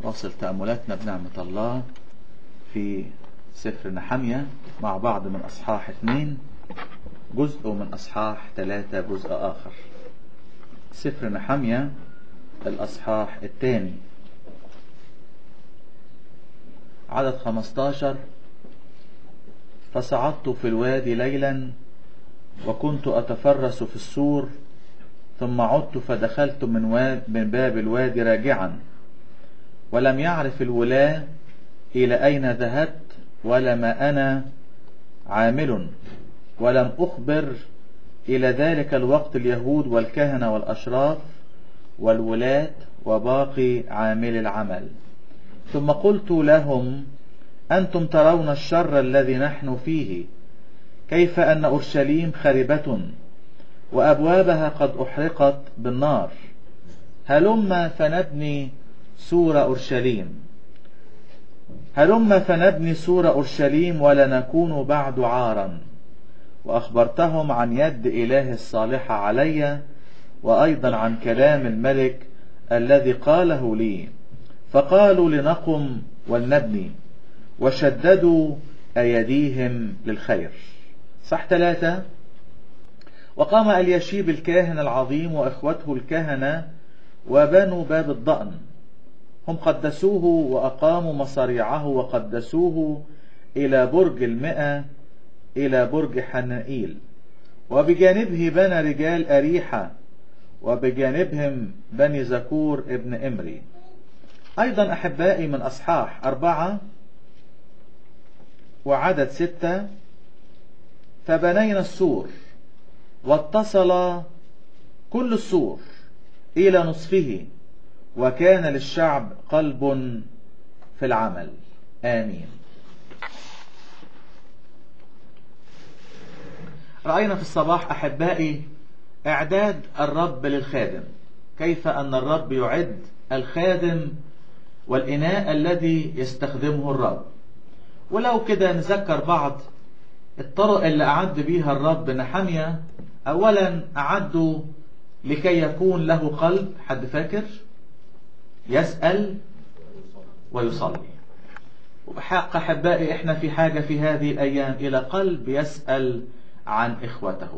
واصل تأملاتنا بنعمة الله في سفر نحمية مع بعض من أصحاح اثنين جزء من أصحاح ثلاثة جزء آخر سفر نحمية الأصحاح الثاني عدد 15 فصعدت في الوادي ليلا وكنت أتفرس في السور ثم عدت فدخلت من, واد من باب الوادي راجعا ولم يعرف الولاة إلى أين ذهبت ولا ما أنا عامل ولم أخبر إلى ذلك الوقت اليهود والكهنة والأشراف والولاة وباقي عامل العمل ثم قلت لهم أنتم ترون الشر الذي نحن فيه كيف أن أورشليم خربة وأبوابها قد أحرقت بالنار هلم فنبني سور أورشليم هلم فنبني سور أورشليم ولا نكون بعد عارا وأخبرتهم عن يد إله الصالحة علي وأيضا عن كلام الملك الذي قاله لي فقالوا لنقم ولنبني وشددوا أيديهم للخير صح ثلاثة وقام اليشيب الكاهن العظيم وإخوته الكهنة وبنوا باب الضأن هم قدسوه وأقاموا مصاريعه وقدسوه إلى برج المئة إلى برج حنائيل وبجانبه بنى رجال أريحة وبجانبهم بني زكور ابن إمري أيضا أحبائي من أصحاح أربعة وعدد ستة فبنينا السور واتصل كل السور إلى نصفه وكان للشعب قلب في العمل آمين رأينا في الصباح أحبائي إعداد الرب للخادم كيف أن الرب يعد الخادم والإناء الذي يستخدمه الرب ولو كده نذكر بعض الطرق اللي أعد بيها الرب نحمية أولا أعدوا لكي يكون له قلب حد فاكر يسأل ويصلي وبحق أحبائي إحنا في حاجة في هذه الأيام إلى قلب يسأل عن إخوته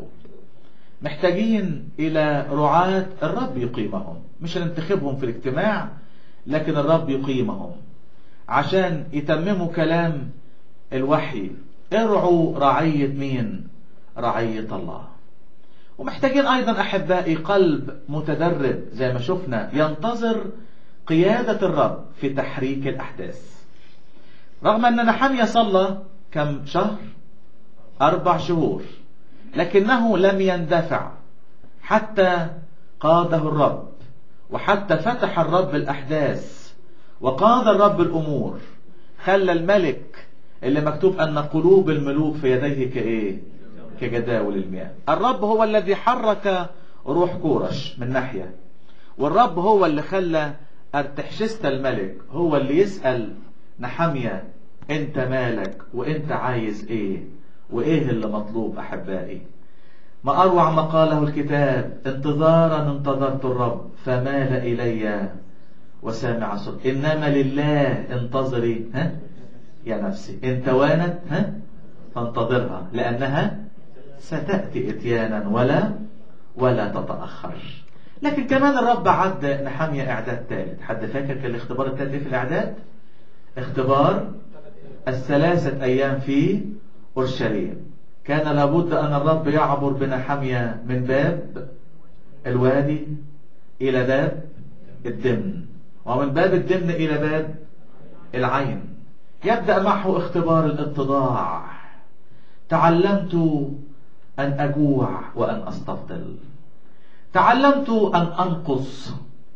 محتاجين إلى رعاة الرب يقيمهم مش ننتخبهم في الاجتماع لكن الرب يقيمهم عشان يتمموا كلام الوحي ارعوا رعية مين رعية الله ومحتاجين أيضا أحبائي قلب متدرب زي ما شفنا ينتظر قيادة الرب في تحريك الأحداث رغم أن نحمية صلى كم شهر أربع شهور لكنه لم يندفع حتى قاده الرب وحتى فتح الرب الأحداث وقاد الرب الأمور خلى الملك اللي مكتوب أن قلوب الملوك في يديه كإيه كجداول المياه الرب هو الذي حرك روح كورش من ناحية والرب هو اللي خلى أرتحشست الملك هو اللي يسأل نحمية انت مالك وانت عايز ايه وايه اللي مطلوب احبائي ما اروع ما قاله الكتاب انتظارا انتظرت الرب فمال الي وسامع صوت انما لله انتظري ها يا نفسي ان توانت ها فانتظرها لانها ستاتي اتيانا ولا ولا تتاخر لكن كمان الرب عد نحمية اعداد ثالث حد فاكر كان الاختبار الثالث في الاعداد اختبار الثلاثة أيام في أورشليم كان لابد أن الرب يعبر بنحمية من باب الوادي إلى باب الدمن ومن باب الدمن إلى باب العين يبدأ معه اختبار الاتضاع تعلمت أن أجوع وأن أستفضل تعلمت أن أنقص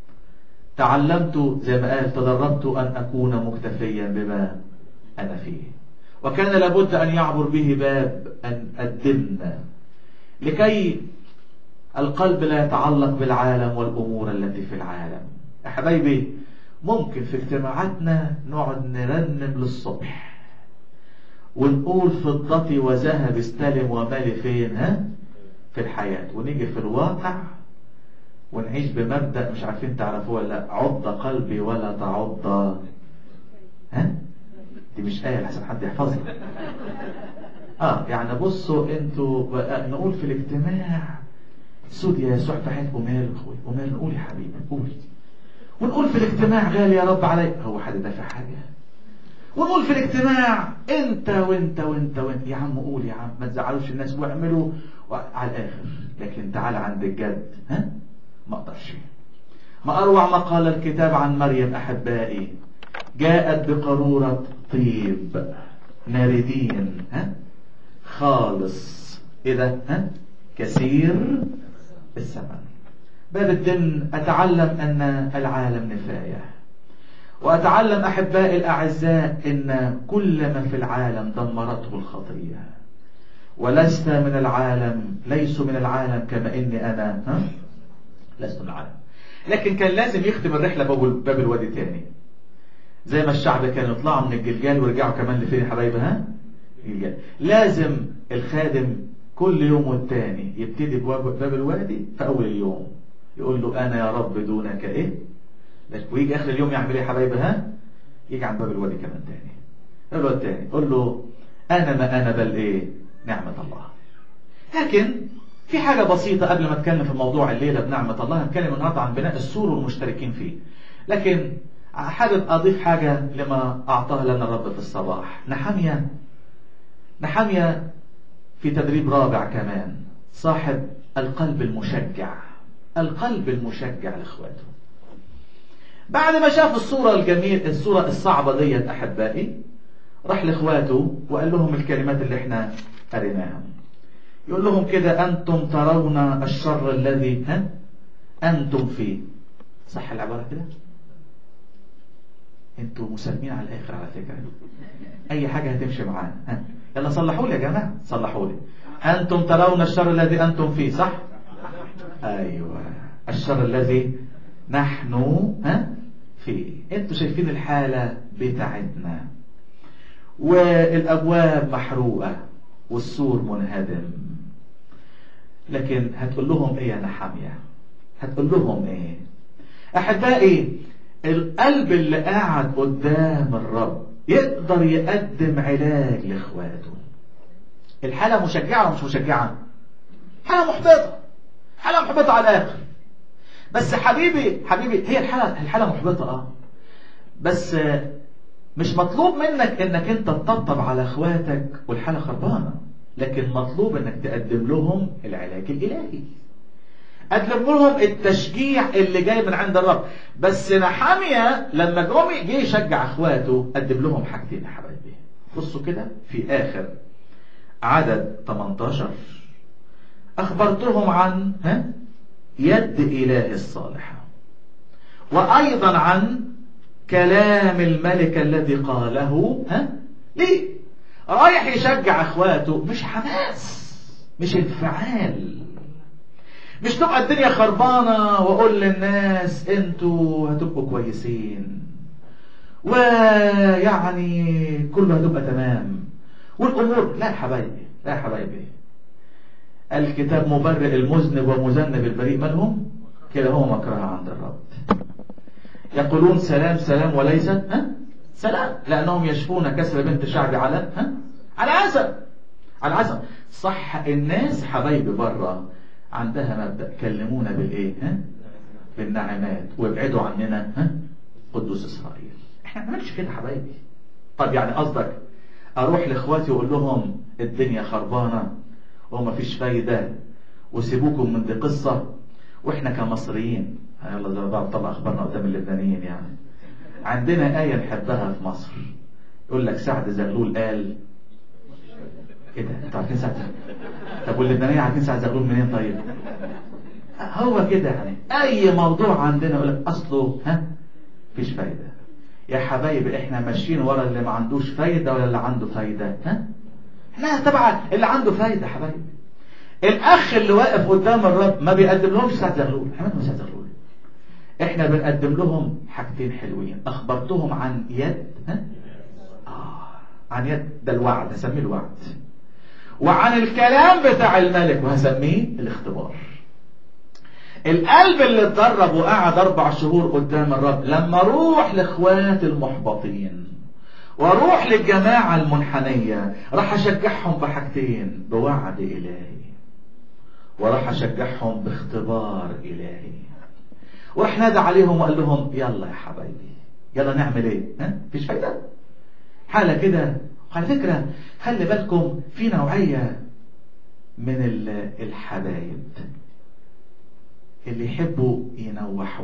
تعلمت زي ما قال تدربت أن أكون مكتفيا بما أنا فيه وكان لابد أن يعبر به باب أن الدمن لكي القلب لا يتعلق بالعالم والأمور التي في العالم يا حبايبي ممكن في اجتماعاتنا نقعد نرنم للصبح ونقول فضتي وذهب استلم ومالي فين ها في الحياة ونيجي في الواقع ونعيش بمبدأ مش عارفين تعرفوه ولا لا عض قلبي ولا تعض ها دي مش آية لحسن حد يحفظها اه يعني بصوا انتوا نقول في الاجتماع سود يا يسوع في حياتكم وماله اخوي وماله نقول يا حبيبي قول ونقول في الاجتماع غالي يا رب علي هو حد دافع حاجه ونقول في الاجتماع انت وانت وانت وانت يا عم قول يا عم ما تزعلوش الناس واعملوا على الاخر لكن تعال عند الجد ها ما اقدرش ما اروع ما قال الكتاب عن مريم احبائي جاءت بقارورة طيب ناردين ها خالص اذا ها كثير الثمن باب الدم اتعلم ان العالم نفايه وأتعلم أحبائي الأعزاء إن كل ما في العالم دمرته الخطية ولست من العالم ليسوا من العالم كما إني أنا ها؟ لست من العالم لكن كان لازم يختم الرحلة باب الوادي تاني زي ما الشعب كانوا يطلعوا من الجلجال ويرجعوا كمان لفين يا حبايبي ها؟ الجلجال لازم الخادم كل يوم والتاني يبتدي بباب الوادي في أول اليوم يقول له أنا يا رب دونك إيه؟ ويجي اخر اليوم يعمل ايه يا حبايبي ها يجي عند باب الوادي كمان تاني الواد تاني قول له انا ما انا بل ايه نعمة الله لكن في حاجة بسيطة قبل ما اتكلم في موضوع الليلة بنعمة الله هنتكلم النهارده عن بناء السور والمشتركين فيه لكن حابب اضيف حاجة لما اعطاها لنا الرب في الصباح نحمية نحمية في تدريب رابع كمان صاحب القلب المشجع القلب المشجع لاخواته بعد ما شاف الصورة الجميل الصورة الصعبة ديت أحبائي راح لإخواته وقال لهم الكلمات اللي احنا قريناها يقول لهم كده أنتم ترون الشر الذي ها أنتم فيه صح العبارة كده انتوا مسالمين على الآخر على فكرة أي حاجة هتمشي معانا ها يلا صلحوا لي يا جماعة صلحوا لي أنتم ترون الشر الذي أنتم فيه صح أيوة الشر الذي نحن ها فيه انتوا شايفين الحالة بتاعتنا والابواب محروقة والسور منهدم لكن هتقول لهم ايه يا نحامية هتقول لهم ايه احبائي القلب اللي قاعد قدام الرب يقدر يقدم علاج لاخواته الحالة مشجعة ولا مش مشجعة حالة محبطة حالة محبطة على الاخر بس حبيبي حبيبي هي الحالة الحالة محبطة اه بس مش مطلوب منك انك انت تطبطب على اخواتك والحالة خربانة لكن مطلوب انك تقدم لهم العلاج الالهي قدم لهم التشجيع اللي جاي من عند الرب بس نحامية لما جم جه يشجع اخواته قدم لهم حاجتين يا حبايبي بصوا كده في اخر عدد 18 اخبرتهم عن ها يد إله الصالحة وأيضا عن كلام الملك الذي قاله ها ليه رايح يشجع اخواته مش حماس مش انفعال مش تبقى الدنيا خربانة واقول للناس انتوا هتبقوا كويسين ويعني كله هتبقى تمام والامور لا يا حبايبي لا يا حبايبي الكتاب مبرئ المذنب ومذنب البريء من هم كده هو مكرها عند الرب يقولون سلام سلام وليس ها سلام لانهم يشفون كسر بنت شعبي على ها على عسل على عسل صح الناس حبايبي بره عندها مبدا كلمونا بالايه ها بالنعمات وابعدوا عننا ها قدوس اسرائيل احنا ما بنعملش كده حبايبي طب يعني قصدك اروح لاخواتي واقول لهم الدنيا خربانه وما فيش فايده وسيبوكم من دي قصه واحنا كمصريين يلا زي ما بعض طلع اخبارنا قدام اللبنانيين يعني عندنا آية نحبها في مصر يقول لك سعد زغلول قال ايه ده انتوا عارفين سعد طب واللبنانيين عارفين سعد زغلول منين طيب هو كده يعني اي موضوع عندنا يقول لك اصله ها مفيش فايده يا حبايبي احنا ماشيين ورا اللي ما عندوش فايده ولا اللي عنده فايده ها احنا طبعا اللي عنده فايده يا حبايبي الاخ اللي واقف قدام الرب ما بيقدم لهمش سعد زغلول احنا سعد زغلول احنا بنقدم لهم حاجتين حلوين اخبرتهم عن يد ها؟ آه. عن يد ده الوعد هسميه الوعد وعن الكلام بتاع الملك وهسميه الاختبار القلب اللي اتدرب وقعد اربع شهور قدام الرب لما اروح لاخوات المحبطين واروح للجماعة المنحنية راح اشجعهم بحاجتين بوعد الهي وراح اشجعهم باختبار الهي وراح نادى عليهم وقال لهم يلا يا حبايبي يلا نعمل ايه ها مفيش فايدة حالة كده على فكرة خلي بالكم في نوعية من الحبايب اللي يحبوا ينوحوا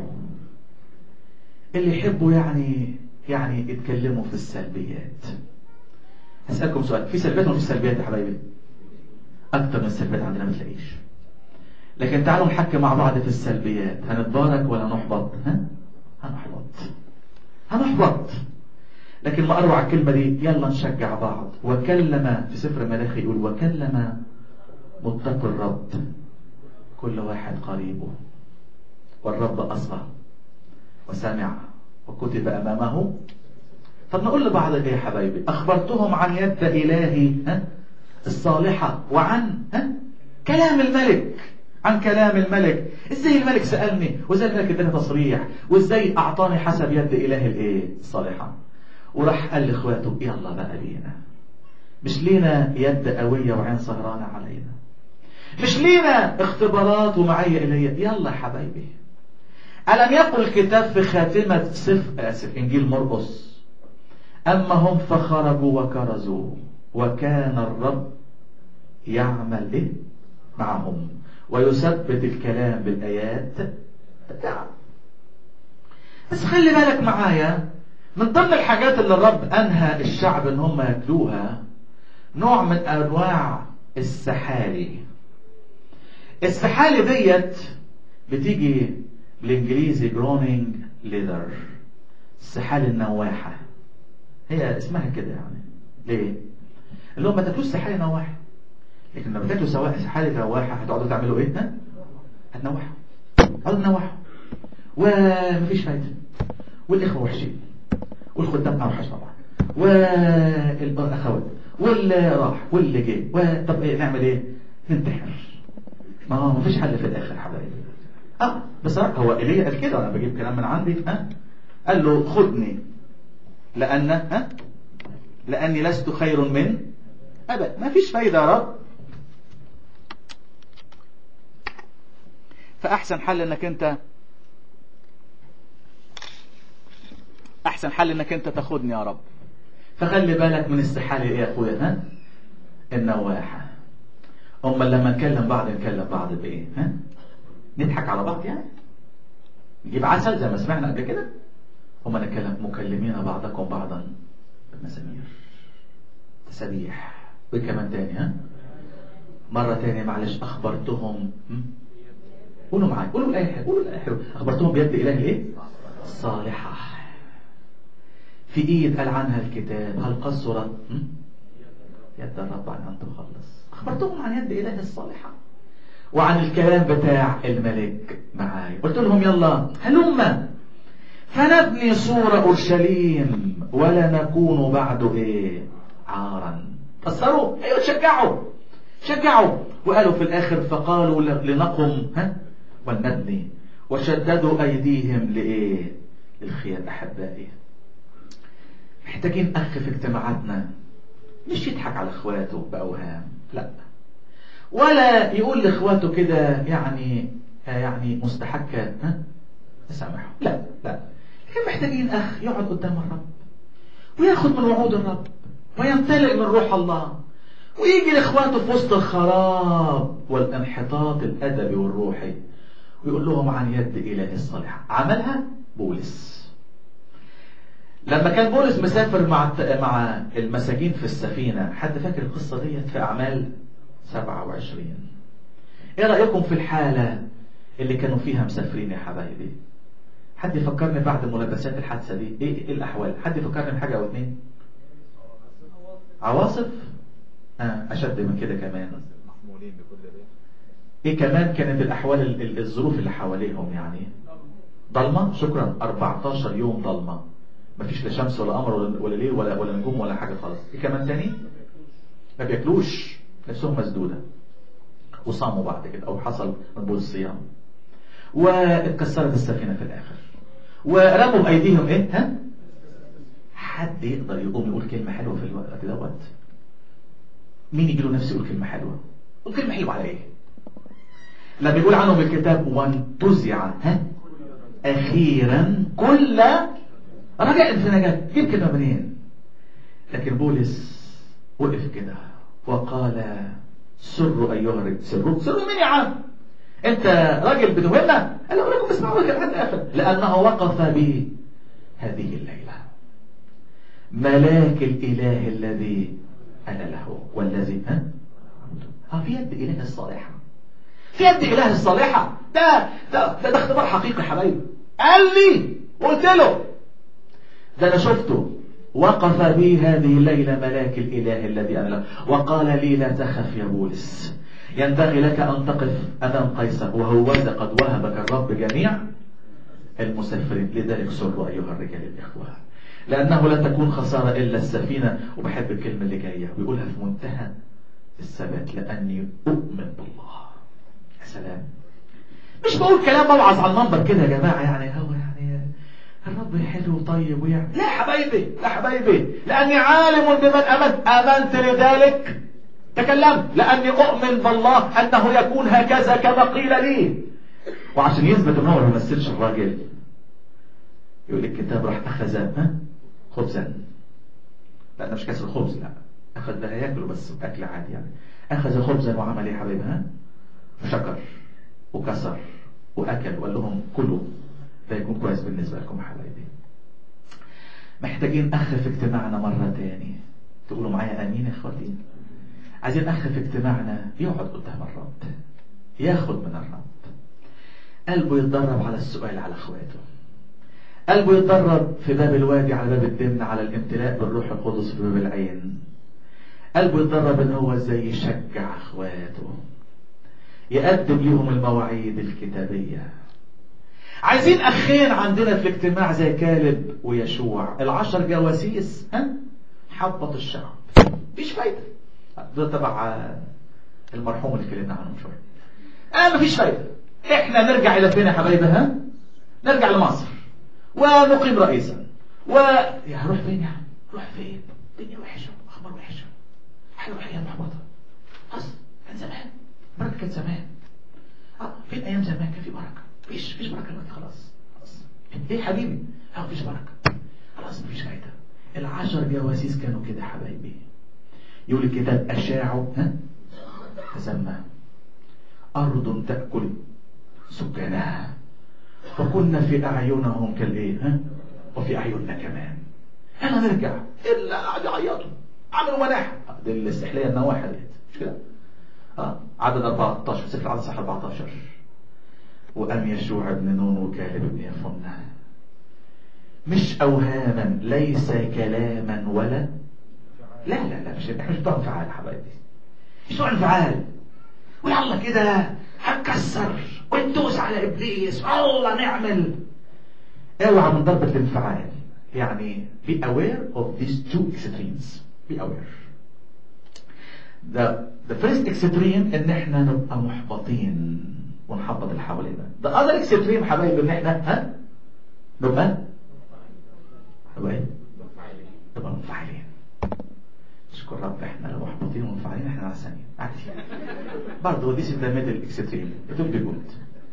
اللي يحبوا يعني يعني يتكلموا في السلبيات هسألكم سؤال في سلبيات ولا في سلبيات يا حبايبي أكتر من السلبيات عندنا ما تلاقيش لكن تعالوا نحكي مع بعض في السلبيات هنتبارك ولا نحبط ها هنحبط هنحبط لكن ما أروع الكلمة دي يلا نشجع بعض وكلم في سفر ملاخي يقول وكلم متقي الرب كل واحد قريبه والرب أصغى وسمع وكتب أمامه طب نقول لبعض ايه يا حبايبي أخبرتهم عن يد إلهي ها الصالحة وعن ها كلام الملك عن كلام الملك ازاي الملك سألني وازاي الملك اداني تصريح وازاي اعطاني حسب يد اله الايه الصالحة وراح قال لاخواته يلا بقى لينا مش لينا يد قوية وعين سهرانة علينا مش لينا اختبارات ومعية إلهية يلا يا حبايبي ألم يقل الكتاب في خاتمة سف آسف إنجيل مرقس أما هم فخرجوا وكرزوا وكان الرب يعمل إيه معهم ويثبت الكلام بالآيات بتاعه بس خلي بالك معايا من ضمن الحاجات اللي الرب أنهى الشعب إن هم ياكلوها نوع من أنواع السحالي السحالي ديت بتيجي بالانجليزي جرونينج ليذر السحالي النواحة هي اسمها كده يعني ليه؟ اللي هو ما تاكلوش سحالي نواحة لكن لما تاكلوا سواء سحالي نواحة هتقعدوا تعملوا ايه؟ ها؟ هتنوحوا هتقعدوا تنوحوا ومفيش فايدة والإخوة وحشين والخدام أوحش طبعا والأخوات واللي راح واللي جه طب إيه نعمل ايه؟ ننتحر ما هو مفيش حل في الآخر حبايبي اه بصراحة هو إيليا قال كده أنا بجيب كلام من عندي ها قال له خدني لأن ها لأني لست خير من أبد ما فيش فايدة يا رب فأحسن حل إنك أنت أحسن حل إنك أنت تاخدني يا رب فخلي بالك من استحالة إيه يا أخويا ها النواحة أما لما نكلم بعض نكلم بعض بإيه ها نضحك على بعض يعني نجيب عسل زي ما سمعنا قبل كده هما نتكلم مكلمين بعضكم بعضا بالمزامير تسابيح وكمان تاني ها مرة تانية معلش أخبرتهم قولوا معايا قولوا الآية قولوا الآية حلو أخبرتهم بيد إله الإيه؟ الصالحة في إيد قال عنها الكتاب هل قصرت يد الرب عن أن تخلص أخبرتهم عن يد إله الصالحة وعن الكلام بتاع الملك معايا قلت لهم يلا هلما فنبني سور أورشليم ولا نكون بعد إيه عارا فسروا أيوة شجعوا شجعوا وقالوا في الآخر فقالوا لنقم ها ولنبني وشددوا أيديهم لإيه للخير أحبائي محتاجين أخ في اجتماعاتنا مش يضحك على اخواته بأوهام لا ولا يقول لاخواته كده يعني يعني مستحكة ها تسامحوا لا لا لكن محتاجين اخ يقعد قدام الرب وياخد من وعود الرب ويمتلئ من روح الله ويجي لاخواته في وسط الخراب والانحطاط الادبي والروحي ويقول لهم عن يد اله الصالحة عملها بولس لما كان بولس مسافر مع مع المساجين في السفينة حد فاكر القصة ديت في أعمال 27 ايه رأيكم في الحالة اللي كانوا فيها مسافرين يا حبايبي حد يفكرني بعد ملابسات الحادثة دي ايه, إيه الأحوال حد يفكرني بحاجة أو اتنين عواصف آه أشد من كده كمان ايه كمان كانت الأحوال الظروف اللي حواليهم يعني ضلمة شكرا 14 يوم ضلمة مفيش لا شمس ولا قمر ولا, ولا ليل ولا ولا نجوم ولا حاجة خالص ايه كمان تاني ما بياكلوش نفسهم مسدودة وصاموا بعد كده او حصل من بول الصيام واتكسرت السفينة في الآخر ورموا بأيديهم إيه ها حد يقدر يقوم يقول كلمة حلوة في الوقت دوت مين يجي له نفسه يقول كلمة حلوة يقول كلمة حلوة على إيه لما يقول عنهم الكتاب وانتزع ها أخيرا كل رجاء في نجاة جيب كده منين لكن بولس وقف كده وقال سروا أيها الرجال سروا سروا مين يا عم انت راجل بتهمنا قال له لكم اسمعوا لحد الاخر لانه وقف بي هذه الليله ملاك الاله الذي انا له والذي ها اه في يد اله الصالحه في يد اله الصالحه ده ده ده, ده اختبار حقيقي يا حبايبي قال لي قلت له ده انا شفته وقف بي هذه الليله ملاك الاله الذي انا له وقال لي لا تخف يا بولس ينبغي لك أن تقف أمام قيصر وهو قد وهبك الرب جميع المسافرين لذلك سروا أيها الرجال الإخوة لأنه لا تكون خسارة إلا السفينة وبحب الكلمة اللي جاية ويقولها في منتهى الثبات لأني أؤمن بالله يا سلام مش بقول كلام موعظ على المنبر كده يا جماعة يعني هو يعني الرب حلو وطيب ويعني لا حبايبي لا حبايبي لأني عالم بمن أمنت آمنت لذلك تكلمت لأني أؤمن بالله أنه يكون هكذا كما قيل لي وعشان يثبت أنه ما يمثلش الراجل يقول الكتاب راح أخذ ها خبزا لا ده مش كسر خبز لا أخذ ده ياكله بس أكل عادي يعني أخذ خبزا وعمل إيه يا حبيبي ها شكر وكسر وأكل وقال لهم كلوا ده يكون كويس بالنسبة لكم حبايبي محتاجين أخ في اجتماعنا مرة تاني تقولوا معايا أمين يا إخواتي عايزين أخ في اجتماعنا يقعد قدام الرب ياخد من الرب قلبه يتدرب على السؤال على اخواته قلبه يتدرب في باب الوادي على باب الدمن على الامتلاء بالروح القدس في باب العين قلبه يتدرب ان هو ازاي يشجع اخواته يقدم لهم المواعيد الكتابية عايزين اخين عندنا في الاجتماع زي كالب ويشوع العشر جواسيس ها حبط الشعب مفيش فايده ده تبع المرحوم اللي اتكلمنا عنه من شويه آه مفيش فايده احنا نرجع الى فين يا حبايبي ها نرجع لمصر ونقيم رئيسا و يا هروح فين يا عم روح فين الدنيا وحشه اخبار وحشه احنا ايام محبطه اصل كان زمان بركه كان زمان اه فين ايام زمان كان في بركه مفيش مفيش بركه دلوقتي خلاص خلاص ايه حبيبي اه مفيش بركه خلاص مفيش فايده العشر جواسيس كانوا كده حبايبي يقول الكتاب أشاعوا ها تسمى أرض تأكل سكانها فكنا في أعينهم كالإيه ها وفي أعيننا كمان أنا نرجع إلا قاعد يعيطوا عملوا مناحة دي الاستحلية النواحي ديت مش كده؟ اه عدد 14 سفر العدد صح 14 وأم يشوع بن نون وكالب بن يفنة مش أوهاما ليس كلاما ولا لا لا لا مش احنا مش بتوع انفعال يا حبايبي مش بتوع انفعال ويلا كده هنكسر وندوس على ابليس والله نعمل اوعى من ضربة الانفعال يعني be aware of these two extremes be aware the the first extreme ان احنا نبقى محبطين ونحبط اللي حوالينا the other extreme حبايبي ان احنا ها نبقى نبقى ايه؟ نبقى منفعلين اشكر رب احنا لو محبطين ومنفعلين احنا على ثانية عادي برضه this is the middle extreme it will be good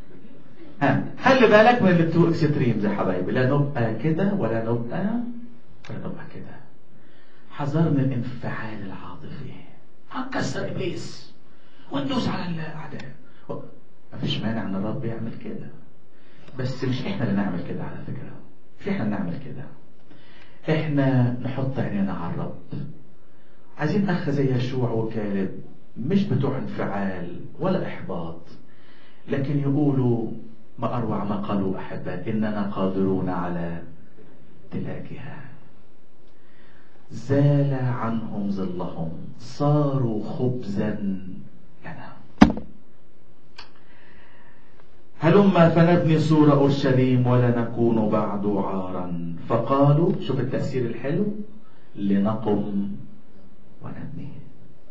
ها خلي بالك من التو اكستريمز يا حبايبي لا نبقى كده ولا نبقى ولا نبقى كده حذرنا الانفعال العاطفي هنكسر ابليس وندوس على الاعداء مفيش مانع ان الرب يعمل كده بس مش احنا اللي نعمل كده على فكره مش احنا اللي نعمل كده احنا نحط عينينا على الرب عايزين اخ زي يشوع وكالب مش بتوع انفعال ولا احباط لكن يقولوا ما اروع ما قالوا احباء اننا قادرون على تلاكها زال عنهم ظلهم صاروا خبزا لنا هلما فنبني سور اورشليم ولا نكون بعد عارا فقالوا شوف التأثير الحلو لنقم ونبني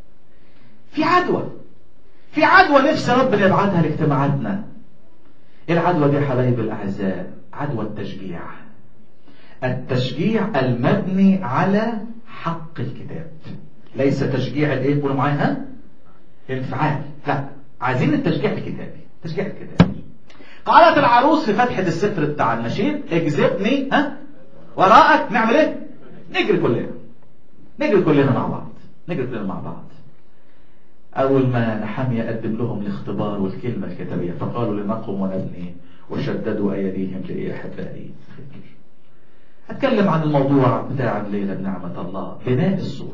في عدوى في عدوى نفس ربنا يبعتها لاجتماعاتنا ايه العدوى دي يا حبايبي الاعزاء عدوى التشجيع التشجيع المبني على حق الكتاب ليس تشجيع الايه قولوا معايا ها انفعال لا عايزين التشجيع الكتابي تشجيع الكتابي قالت العروس في فتحة السفر بتاع النشيد اجذبني ها وراءك نعمل ايه نجري كلنا نجري كلنا مع بعض نجري كلنا مع بعض أول ما نحمية قدم لهم الاختبار والكلمة الكتابية فقالوا لنقم ونبني وشددوا أيديهم لإيه أحبائي أتكلم عن الموضوع بتاع الليلة بنعمة الله بناء السور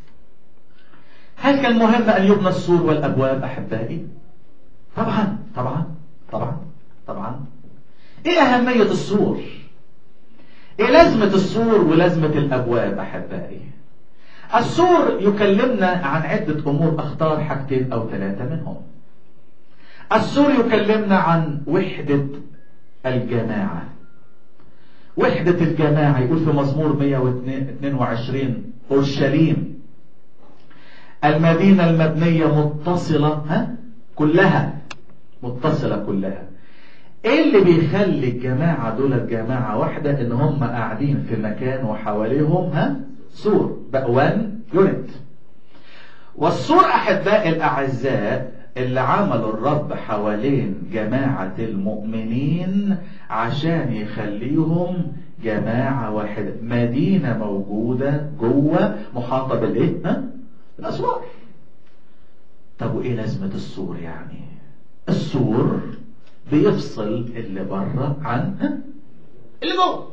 هل كان مهم أن يبنى السور والأبواب أحبائي طبعا طبعا طبعا طبعا إيه أهمية السور إيه لازمة السور ولازمة الأبواب أحبائي السور يكلمنا عن عدة أمور أختار حاجتين أو ثلاثة منهم السور يكلمنا عن وحدة الجماعة وحدة الجماعة يقول في مزمور 122 أورشليم المدينة المبنية متصلة ها كلها متصلة كلها ايه اللي بيخلي الجماعة دول الجماعة واحدة ان هم قاعدين في مكان وحواليهم ها سور بقى وان يونت والسور احباء الاعزاء اللي عملوا الرب حوالين جماعة المؤمنين عشان يخليهم جماعة واحدة مدينة موجودة جوه محاطة بالايه ها الاسوار طب وايه لازمة السور يعني السور بيفصل اللي بره عن ها؟ اللي جوه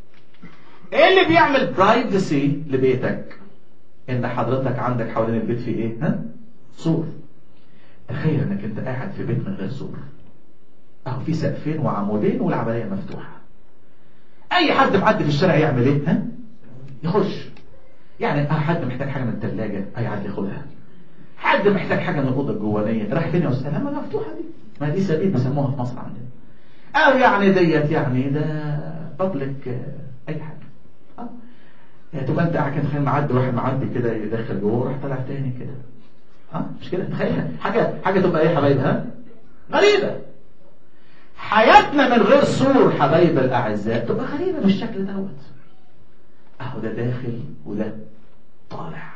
ايه اللي بيعمل برايفسي لبيتك ان حضرتك عندك حوالين البيت في ايه ها سور تخيل انك انت قاعد في بيت من غير سور اهو في سقفين وعمودين والعمليه مفتوحه اي حد معدي في الشارع يعمل ايه ها يخش يعني اه حد محتاج حاجه من الثلاجه اي حد ياخدها حد محتاج حاجه من الاوضه الجوانيه راح فين يا استاذ ما مفتوحه دي ما دي سبيل بيسموها في مصر عندنا او يعني ديت يعني ده بابليك اي حاجه اه يعني تبقى انت قاعد كده تخيل معدي واحد معدي كده يدخل جوه وراح طالع تاني كده ها مش كده تخيل حاجه حاجه تبقى ايه يا حبايبي ها غريبه حياتنا من غير سور حبايب الاعزاء تبقى غريبه بالشكل دوت اهو ده داخل وده طالع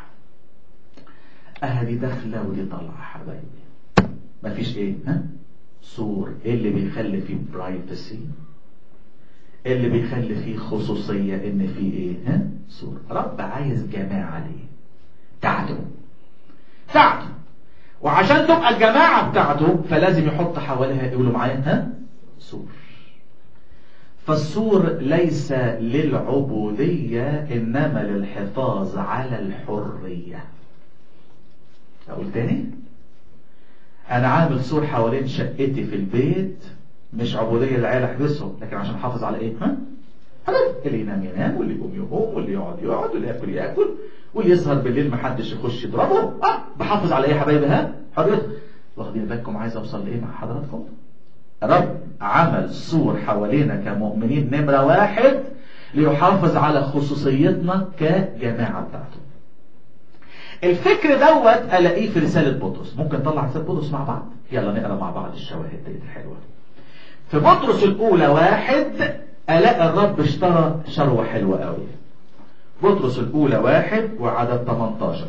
اهدي داخله ودي طالعه حبايبي مفيش ايه ها سور ايه اللي بيخلي فيه برايفسي ايه اللي بيخلي فيه خصوصية ان في ايه ها سور رب عايز جماعة ليه بتاعته بتاعته وعشان تبقى الجماعة بتاعته فلازم يحط حواليها يقولوا معايا ها سور فالسور ليس للعبودية إنما للحفاظ على الحرية أقول تاني أنا عامل سور حوالين شقتي في البيت مش عبودية العيال أحبسهم لكن عشان أحافظ على إيه؟ ها؟ اللي ينام ينام واللي يقوم يقوم واللي يقعد يقعد واللي ياكل ياكل واللي يسهر بالليل محدش يخش يضربه اه بحافظ على ايه يا حبايبي ها؟ حرية واخدين بالكم عايز اوصل لايه مع حضراتكم؟ رب عمل سور حوالينا كمؤمنين نمرة واحد ليحافظ على خصوصيتنا كجماعة بتاعته الفكر دوت الاقيه في رسالة بطرس ممكن نطلع رسالة بطرس مع بعض يلا نقرا مع بعض الشواهد دي الحلوة في بطرس الاولى واحد الاقي الرب اشترى شروة حلوة قوي بطرس الاولى واحد وعدد 18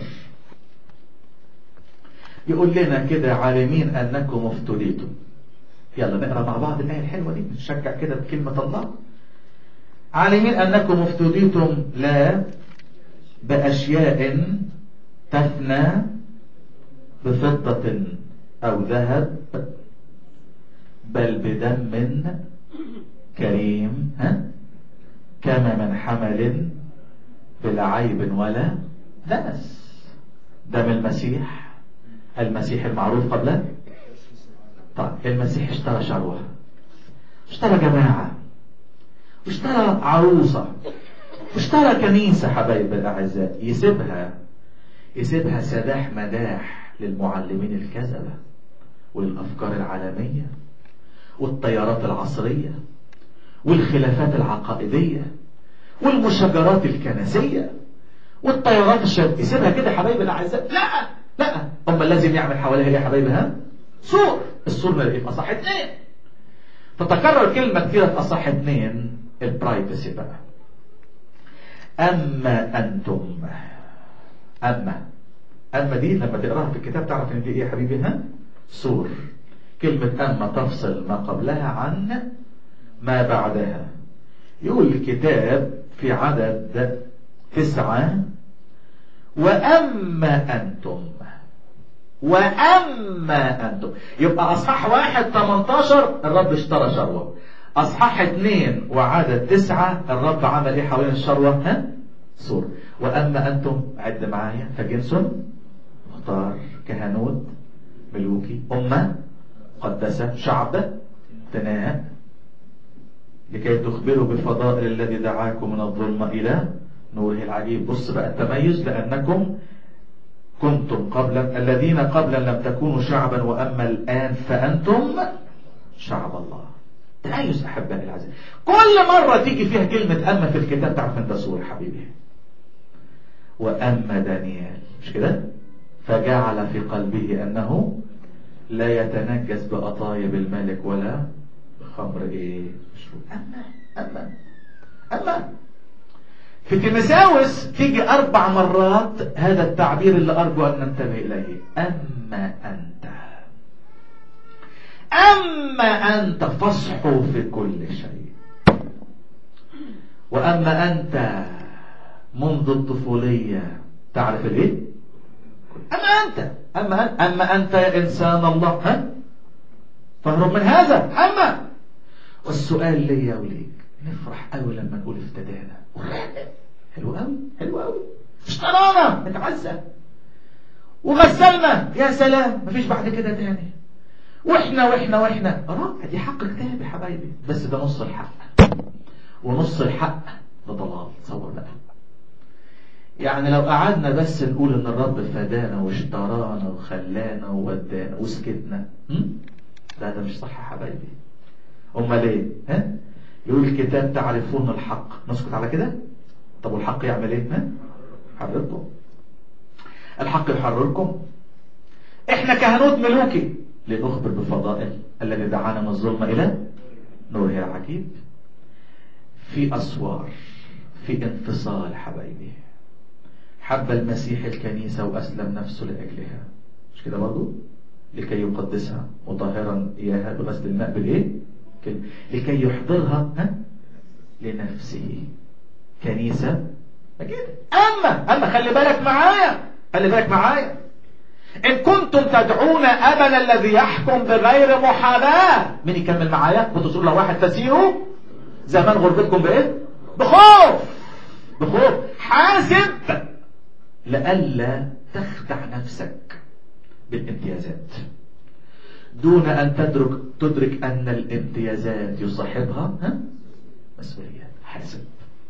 يقول لنا كده عالمين انكم افتديتم يلا نقرا مع بعض الايه الحلوه دي نشجع كده بكلمه الله عالمين انكم افتديتم لا باشياء تفنى بفضه او ذهب بل بدم كريم ها كما من حمل بلا عيب ولا دنس دم المسيح المسيح المعروف قبله طيب المسيح اشترى شروة اشترى جماعة واشترى عروسة واشترى كنيسة حبايب الأعزاء يسيبها يسيبها سداح مداح للمعلمين الكذبة والأفكار العالمية والتيارات العصرية والخلافات العقائدية والمشاجرات الكنسية والتيارات الشرقية يسيبها كده حبايب الأعزاء لا لا هم لازم يعمل حواليها ايه يا حبايبي ها سور السور ما يبقى صح اثنين تتكرر كلمة كثيرة في أصح اثنين البرايفسي بقى أما أنتم أما أما دي لما تقراها في الكتاب تعرف إن دي إيه يا حبيبي ها؟ سور كلمة أما تفصل ما قبلها عن ما بعدها يقول الكتاب في عدد تسعة وأما أنتم وأما أنتم يبقى أصحاح واحد 18 الرب اشترى شروة أصحاح اثنين وعدد تسعة الرب عمل إيه حوالين الشروة ها سور وأما أنتم عد معايا فجنس مختار كهنوت ملوكي أمة مقدسة شعب تناء لكي تخبروا بالفضائل الذي دعاكم من الظلمة إلى نوره العجيب بص بقى التميز لأنكم كنتم قبل الذين قبلا لم تكونوا شعبا وأما الآن فأنتم شعب الله تميز أحبائي العزيز كل مرة تيجي فيها كلمة أما في الكتاب تعرف أنت سورة حبيبي وأما دانيال مش كده فجعل في قلبه أنه لا يتنجس بأطايب الملك ولا خمر ايه أما أما أما في تيمساوس تيجي أربع مرات هذا التعبير اللي أرجو أن ننتبه إليه أما أنت أما أنت فاصحو في كل شيء وأما أنت منذ الطفولية تعرف الإيه؟ أما أنت أما أنت أما أنت يا إنسان الله ها؟ فاهرب من هذا أما والسؤال ليا وليك نفرح قوي لما نقول افتدانا حلو قوي حلو قوي اشترانا نتعزى وغسلنا يا سلام مفيش بعد كده تاني واحنا واحنا واحنا رائع دي حق كتاب يا حبايبي بس ده نص الحق ونص الحق ده ضلال تصور بقى يعني لو قعدنا بس نقول ان الرب فدانا واشترانا وخلانا وودانا وسكتنا لا ده مش صح يا حبايبي امال ايه ها يقول الكتاب تعرفون الحق نسكت على كده طب والحق يعمل ايه ها حرركم الحق يحرركم احنا كهنوت ملوكي لنخبر بفضائل الذي دعانا من الظلمة الى نوره العجيب في اسوار في انفصال حبايبي حب المسيح الكنيسة وأسلم نفسه لأجلها مش كده برضو لكي يقدسها مطهرا إياها بغسل الماء بالإيه لكي يحضرها ها؟ لنفسه كنيسة كده أما أما خلي بالك معايا خلي بالك معايا إن كنتم تدعون أبنا الذي يحكم بغير محاباة مين يكمل معايا بتصور لو واحد تسيره زمان غربتكم بإيه بخوف بخوف حاسب لئلا تخدع نفسك بالامتيازات دون أن تدرك تدرك أن الامتيازات يصاحبها ها؟ مسؤوليات حاسب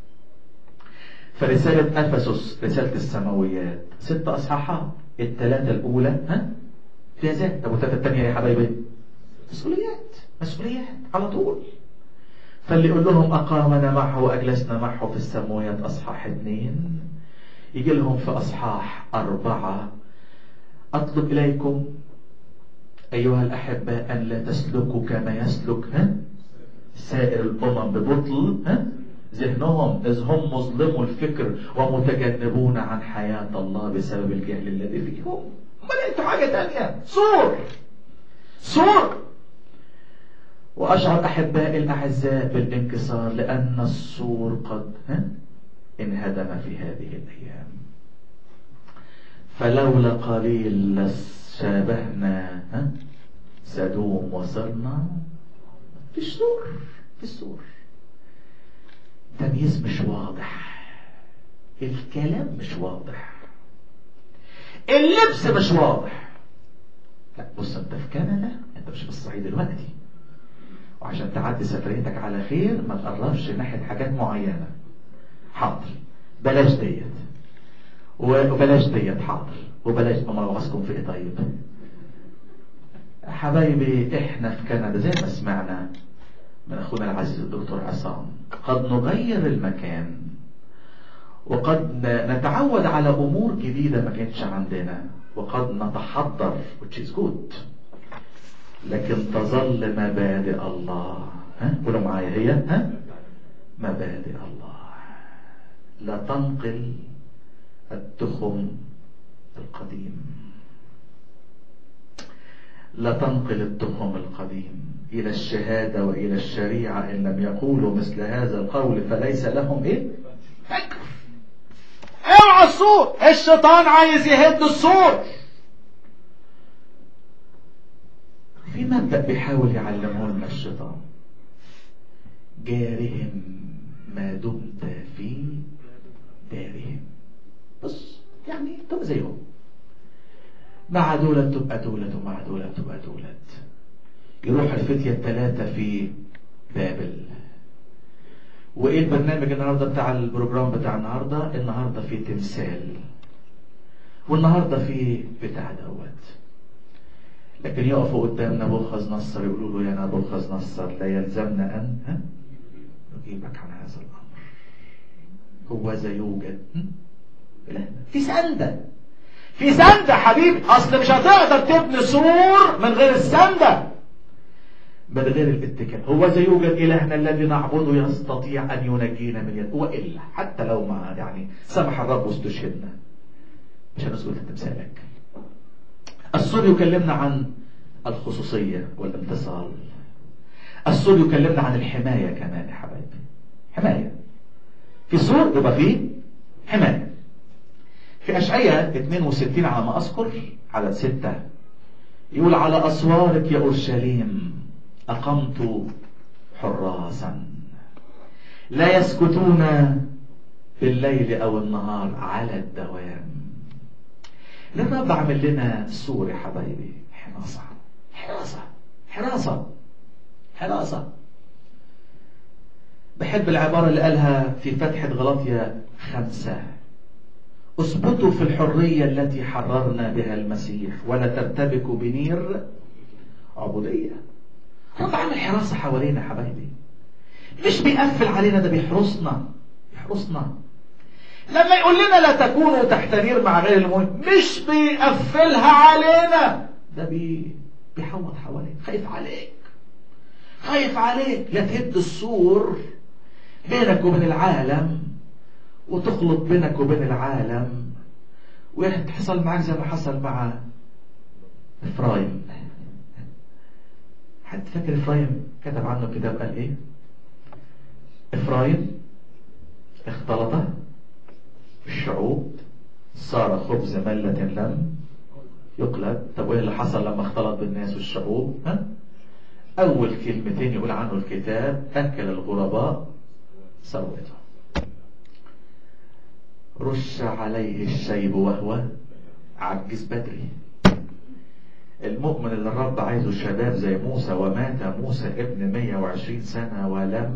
فرسالة أفسس رسالة السماويات ست أصحاحات الثلاثة الأولى ها؟ امتيازات طب والثلاثة الثانية يا حبايبي مسؤوليات مسؤوليات على طول فاللي يقول لهم أقامنا معه وأجلسنا معه في السماويات أصحاح اثنين يجي لهم في أصحاح أربعة أطلب إليكم أيها الأحباء أن لا تسلكوا كما يسلك ها؟ سائر الأمم ببطل ها؟ ذهنهم إذ هم مظلموا الفكر ومتجنبون عن حياة الله بسبب الجهل الذي فيهم أمال أنتوا حاجة تانية سور سور وأشعر أحبائي الأعزاء بالانكسار لأن السور قد ها؟ انهدم في هذه الأيام فلولا قليل لشابهنا ها؟ سدوم وصرنا في السور في السور تمييز مش واضح الكلام مش واضح اللبس مش واضح لا بص انت في كندا انت مش في الصعيد دلوقتي وعشان تعدي سفريتك على خير ما تقربش ناحية حاجات معينة حاضر بلاش ديت وبلاش ديت حاضر وبلاش امال وعظكم في ايه طيب حبايبي احنا في كندا زي ما سمعنا من اخونا العزيز الدكتور عصام قد نغير المكان وقد نتعود على امور جديده ما كانتش عندنا وقد نتحضر which is good لكن تظل مبادئ الله ها قولوا معايا هي ها مبادئ الله لا تنقل التخم القديم لا تنقل التخم القديم إلى الشهادة وإلى الشريعة إن لم يقولوا مثل هذا القول فليس لهم إيه؟ فكر اوعى السور الشيطان عايز يهد السور في مبدأ بيحاول يعلمه لنا الشيطان جارهم ما دمت في دارهم بص يعني تبقى زيهم مع دولة تبقى دولة ومع دولة تبقى دولة يروح الفتية الثلاثة في بابل وايه البرنامج النهارده بتاع البروجرام بتاع النهارده النهارده في تمثال والنهارده في بتاع دوت لكن يقفوا قدام نبوخذ نصر يقولوا له يا نبوخذ نصر لا يلزمنا ان ها نجيبك عن هذا الامر هو ذا يوجد في سندة في سندة حبيبي اصل مش هتقدر تبني سور من غير السندة من غير الاتكال هو ذا يوجد إلهنا الذي نعبده يستطيع أن ينجينا من يد وإلا حتى لو ما يعني سمح الرب واستشهدنا مش هنسكت تمثالك السور يكلمنا عن الخصوصية والامتصال السور يكلمنا عن الحماية كمان يا حبايبي حماية في سور يبقى فيه حماية في أشعية 62 على ما أذكر عدد ستة يقول على أسوارك يا أورشليم أقمت حراسا لا يسكتون بالليل أو النهار على الدوام الرب عمل لنا سور يا حبايبي حراسة حراسة حراسة حراسة بحب العبارة اللي قالها في فتحة غلطية خمسة اثبتوا في الحرية التي حررنا بها المسيح ولا ترتبكوا بنير عبودية رب عامل حراسة حوالينا حبايبي مش بيقفل علينا ده بيحرسنا بيحرسنا لما يقول لنا لا تكونوا تحت نير مع غير المؤمن مش بيقفلها علينا ده بي بيحوط حواليك خايف عليك خايف عليك لا تهد السور بينك وبين العالم وتخلط بينك وبين العالم ويحصل معاك زي ما حصل مع افرايم حد فاكر افرايم كتب عنه كتاب قال ايه افرايم اختلط الشعوب صار خبز ملة لم يقلب طب وايه اللي حصل لما اختلط بالناس والشعوب ها اول كلمتين يقول عنه الكتاب اكل الغرباء ثروته رش عليه الشيب وهو عجز بدري المؤمن اللي الرب عايزه شباب زي موسى ومات موسى ابن 120 سنة ولم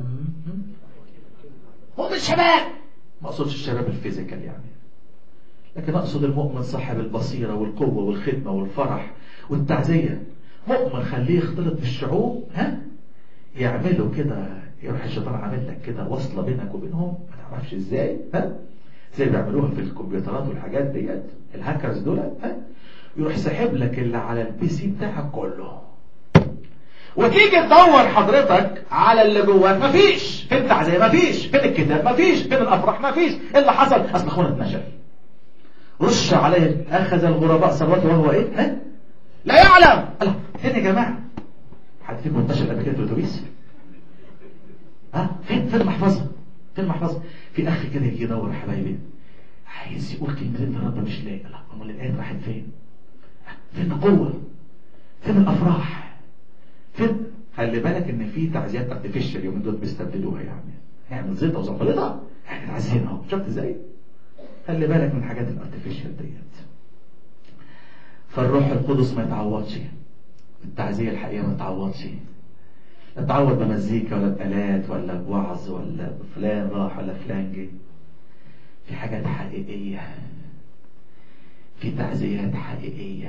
مؤمن شباب ما اقصدش الشباب الفيزيكال يعني لكن اقصد المؤمن صاحب البصيرة والقوة والخدمة والفرح والتعزية مؤمن خليه يختلط بالشعوب ها يعملوا كده يروح الشيطان عامل لك كده وصلة بينك وبينهم ما تعرفش ازاي ها زي بيعملوها في الكمبيوترات والحاجات ديت الهاكرز دول ها يروح ساحب لك اللي على البي سي بتاعك كله وتيجي تدور حضرتك على اللي جواك مفيش فين التعزيه مفيش فين الكتاب مفيش فين الافراح مفيش ايه اللي حصل اصل اخونا اتنشل رش عليه اخذ الغرباء ثروته وهو ايه ها لا يعلم الله فين يا جماعه حد فيكم اتنشل قبل كده في الاتوبيس ها فين فين المحفظه فين المحفظه في اخ كده يجي يدور يا حبايبي عايز يقول كلمتين النهارده مش لاقي لا امال الايه راحت فين فين القوه فين الافراح فين خلي بالك ان في تعزيات ارتفيشال اليومين دول بيستبدلوها يعني يعني زيطه وزنبلطه احنا عايزين اهو شفت ازاي خلي بالك من الحاجات الارتفيشال ديت فالروح القدس ما يتعوضش التعزيه الحقيقيه ما تتعوضش لا تعوض بمزيكا ولا بآلات ولا بوعظ ولا بفلان راح ولا فلان جه في حاجات حقيقية في تعزيات حقيقية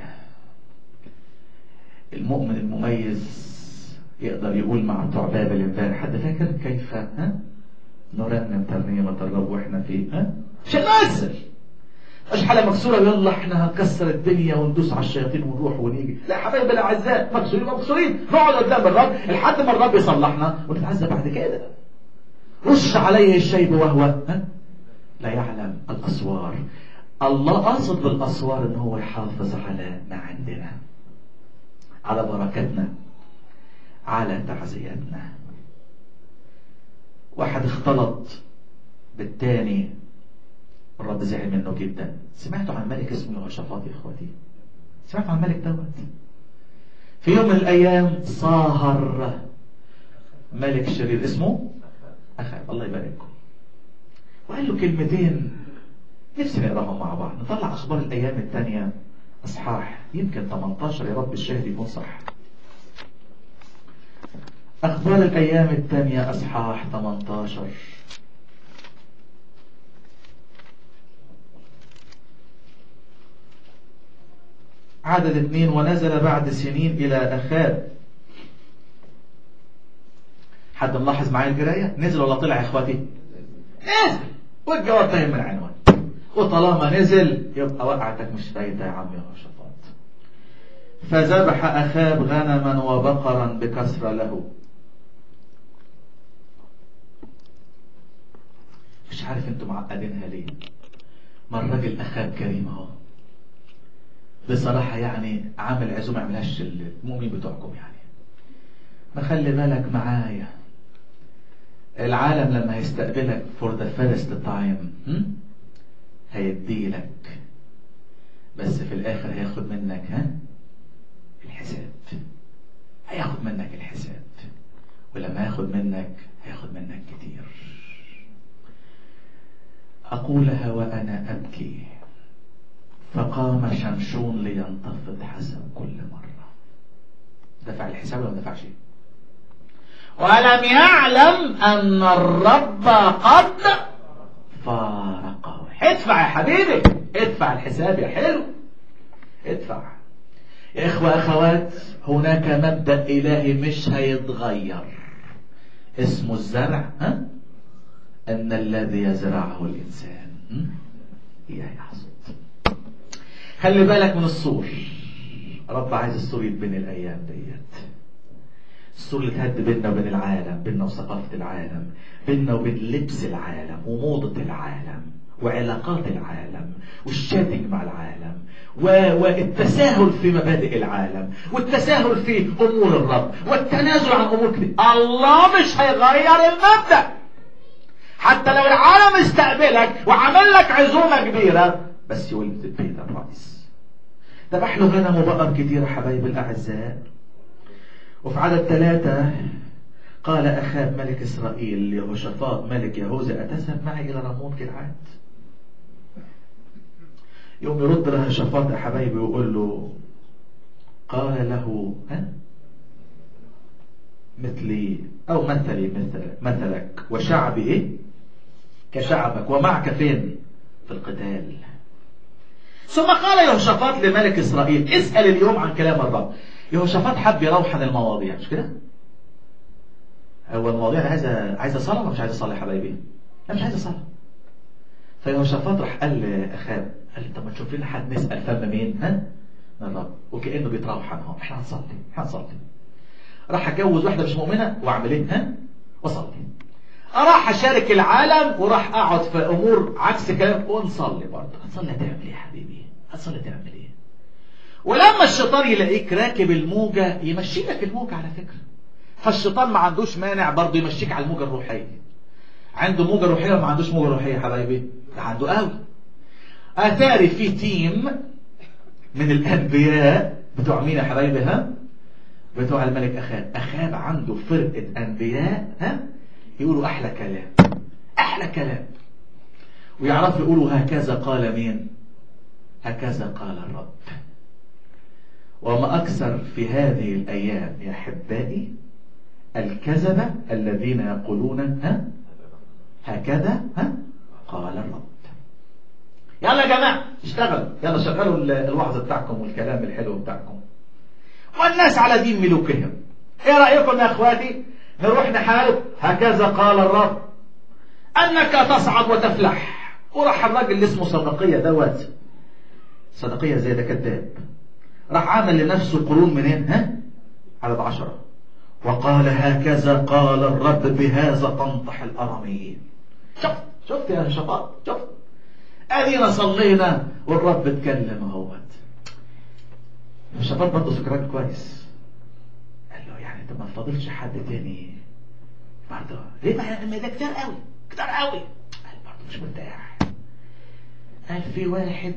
المؤمن المميز يقدر يقول مع بتوع بابل امبارح حد فاكر كيف ها نرنم ترنيمة الرب واحنا في ها مش هننزل مش حالة مكسورة يلا احنا هنكسر الدنيا وندوس على الشياطين ونروح ونيجي لا يا حبايبي الاعزاء مكسورين مكسورين نقعد قدام الرب لحد ما الرب يصلحنا ونتعزى بعد كده رش عليه الشيب وهو ها؟ لا يعلم الاسوار الله قاصد بالاسوار ان هو يحافظ على ما عندنا على بركتنا على تعزيتنا واحد اختلط بالتاني الرب زعل منه جدا سمعتوا عن ملك اسمه يهوشافاط يا اخواتي سمعتوا عن ملك دوت في يوم من الايام صاهر ملك شرير اسمه اخاب الله يبارككم وقال له كلمتين نفسي نقراهم مع بعض نطلع اخبار الايام الثانيه اصحاح يمكن 18 يا رب الشاهد يكون صح اخبار الايام الثانيه اصحاح 18 عدد اثنين ونزل بعد سنين إلى أخاب حد ملاحظ معايا القراية نزل ولا طلع يا إخواتي نزل والجواب فاهم من العنوان وطالما نزل يبقى وقعتك مش فايدة يا عم يا شفاط فذبح أخاب غنما وبقرا بكسر له مش عارف انتوا معقدينها ليه ما الراجل أخاب كريم اهو بصراحة يعني عامل عزومة عملهاش المؤمنين بتوعكم يعني ما خلي بالك معايا العالم لما هيستقبلك for the first time هيديلك بس في الاخر هياخد منك ها الحساب هياخد منك الحساب ولما ياخد منك هياخد منك كتير اقولها وانا ابكي فقام شمشون لينتفض حسب كل مرة دفع الحساب ولا ما دفعش ولم يعلم أن الرب قد فارقه ادفع يا حبيبي ادفع الحساب يا حلو ادفع يا إخوة أخوات هناك مبدأ إلهي مش هيتغير اسمه الزرع ها؟ أن الذي يزرعه الإنسان إياه يحصد خلي بالك من السور رب عايز السور يتبني الايام ديت السور اللي تهد بيننا وبين العالم بيننا وثقافه العالم بيننا وبين لبس العالم وموضه العالم وعلاقات العالم والشاتنج مع العالم و... والتساهل في مبادئ العالم والتساهل في امور الرب والتنازل عن امور كتير الله مش هيغير المبدا حتى لو العالم استقبلك وعمل لك عزومه كبيره بس يولد البيت الرئيس ذبح له غنم وبقر كتير حبايب الأعزاء وفي عدد ثلاثة قال أخاب ملك إسرائيل يهوشافاط ملك يهوذا أتذهب معي إلى رمون جلعاد يوم يرد له شفاط يا حبايبي ويقول له قال له ها مثلي أو مثلي مثل مثلك وشعبي إيه كشعبك ومعك فين في القتال ثم قال يهوشافاط لملك إسرائيل اسأل اليوم عن كلام الرب يهوشافاط حب يروحن المواضيع مش كده هو المواضيع عايزة عايزة صلاة ولا مش عايزة صلاة يا حبايبي لا مش عايزة صلاة فيهوشافاط راح قال لأخاب قال لي طب ما تشوف لنا حد نسأل فم مين ها من الرب وكأنه بيتروح عنهم احنا هنصلي احنا هنصلي راح اتجوز واحدة مش مؤمنة واعمل ايه ها وصلي راح اشارك العالم وراح اقعد في امور عكس كلام ونصلي برضه هتصلي تعمل ايه يا حبيبي هتصلي تعمل ايه ولما الشيطان يلاقيك راكب الموجة يمشي لك الموجة على فكرة فالشيطان ما عندوش مانع برضه يمشيك على الموجة الروحية عنده موجة روحية وما عندوش موجة روحية يا حبايبي ده عنده قوي اتاري في تيم من الانبياء بتوع مين يا حبايبي ها بتوع الملك اخاب اخاب عنده فرقة انبياء ها يقولوا احلى كلام احلى كلام ويعرفوا يقولوا هكذا قال مين هكذا قال الرب وما أكثر في هذه الأيام يا أحبائي الكذبة الذين يقولون ها هكذا ها قال الرب يلا يا جماعة اشتغلوا يلا شغلوا الوعظ بتاعكم والكلام الحلو بتاعكم والناس على دين ملوكهم ايه رأيكم يا اخواتي نروح نحارب هكذا قال الرب انك تصعد وتفلح وراح الراجل اللي اسمه صدقية دوت صدقية زي ده كذاب راح عمل لنفسه قرون منين ها عدد عشرة وقال هكذا قال الرب بهذا تنطح الأراميين شفت شفت يا شباب شفت ادينا صلينا والرب اتكلم اهوت الشباب برضه سكران كويس قال له يعني انت ما فاضلش حد تاني برضه ليه ما ده كتير قوي كتير قوي قال برضه مش مرتاح قال في واحد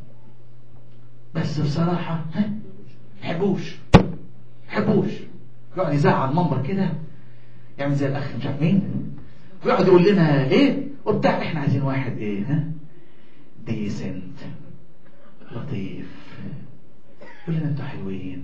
بس بصراحة ها حبوش حبوش يقعد يزعق على المنبر كده يعمل زي الاخ مش عارف مين ويقعد يقول لنا ايه وبتاع احنا عايزين واحد ايه ها ديسنت لطيف يقول لنا انتوا حلوين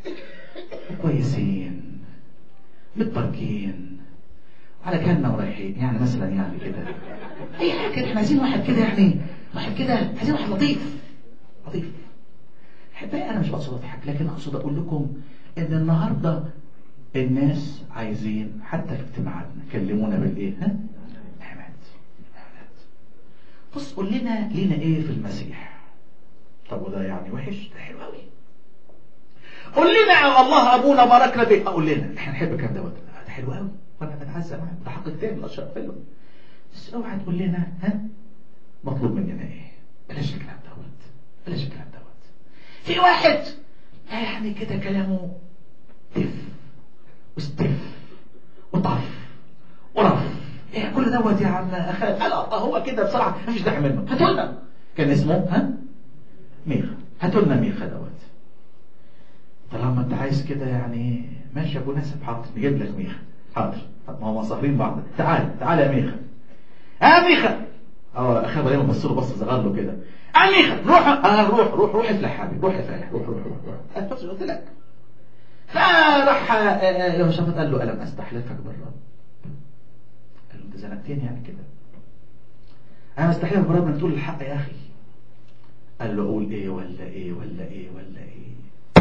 كويسين متبركين على كلمة ورايحين يعني مثلا يعني كده اي حاجة كده احنا عايزين واحد كده يعني واحد كده عايزين واحد لطيف لطيف احبائي انا مش بقصد اضحك لكن اقصد اقول لكم ان النهارده الناس عايزين حتى في اجتماعاتنا كلمونا بالايه ها نعمات نعمات بص قول لنا لينا ايه في المسيح طب وده يعني وحش ده حلو قوي قول لنا الله ابونا باركنا بيه اقول لنا احنا نحب الكلام دوت ده حلو قوي وانا بتعزى معاك ده حق تاني من اشرف حلو بس اوعى تقول لنا ها مطلوب مننا ايه بلاش الكلام دوت بلاش الكلام دوت في واحد يعني كده كلامه تف واستف وطف ورف ايه كل دوت يا عم اخي قال هو كده بصراحه مفيش داعي منه هاتوا لنا كان اسمه ها ميخا هاتوا لنا ميخا دوت طالما انت عايز كده يعني ماشي يا ابو ناسب حاضر نجيب لك ميخا حاضر ما هم صاهرين بعض تعال تعال يا ميخا ها ميخا اه اخي ابراهيم بص له بص صغر له كده اه ميخا روح اه روح روح روح افلح يا حبيبي روح افلح روح روح روح روح بس قلت لك فراح يهوشافاط قال له الم استحلفك بالرب قال له انت زنقتني يعني كده انا استحلفك بالرب ان تقول الحق يا اخي قال له اقول ايه ولا ايه ولا ايه ولا ايه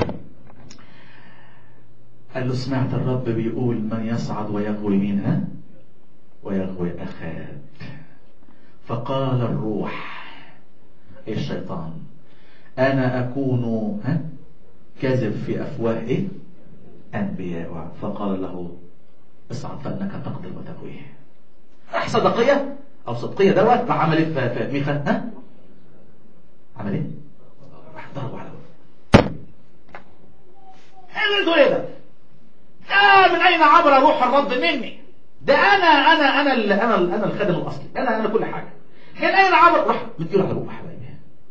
قال له سمعت الرب بيقول من يصعد ويغوي مين ها ويغوي اخاه فقال الروح ايه الشيطان انا اكون ها كذب في افواه ايه انبياء فقال له اصعد فانك تقدر وتغويه راح صدقيه او صدقيه دوت راح عمل ايه في ميخا ها عمل ايه راح ضربه على وجهه ايه ده ده من اين عبر روح الرب مني ده انا انا انا ال انا ال انا الخادم الاصلي انا انا كل حاجه من اين عبر راح مديله على بقه حبايبي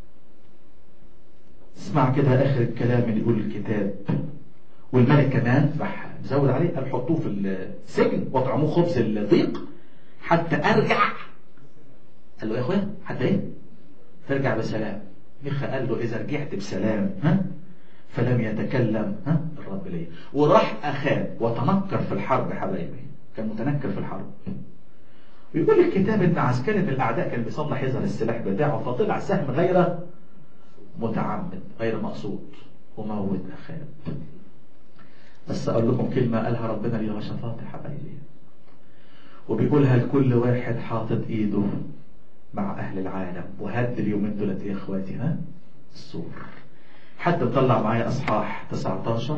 اسمع كده اخر الكلام اللي يقول الكتاب والملك كمان راح مزود عليه قال حطوه في السجن واطعموه خبز الضيق حتى ارجع قال له يا اخويا حتى ايه ترجع بسلام ميخا قال له اذا رجعت بسلام ها فلم يتكلم ها الرب ليه وراح اخاب وتنكر في الحرب حبايبي كان متنكر في الحرب ويقول الكتاب ان عسكري من الاعداء كان بيصلح يظهر السلاح بتاعه فطلع سهم غير متعمد غير مقصود وموت اخاب بس اقول لكم كلمه قالها ربنا ليهوشافاط يا حبايبي وبيقولها لكل واحد حاطط ايده مع اهل العالم وهد اليومين دولت يا اخواتي ها السور حد مطلع معايا اصحاح 19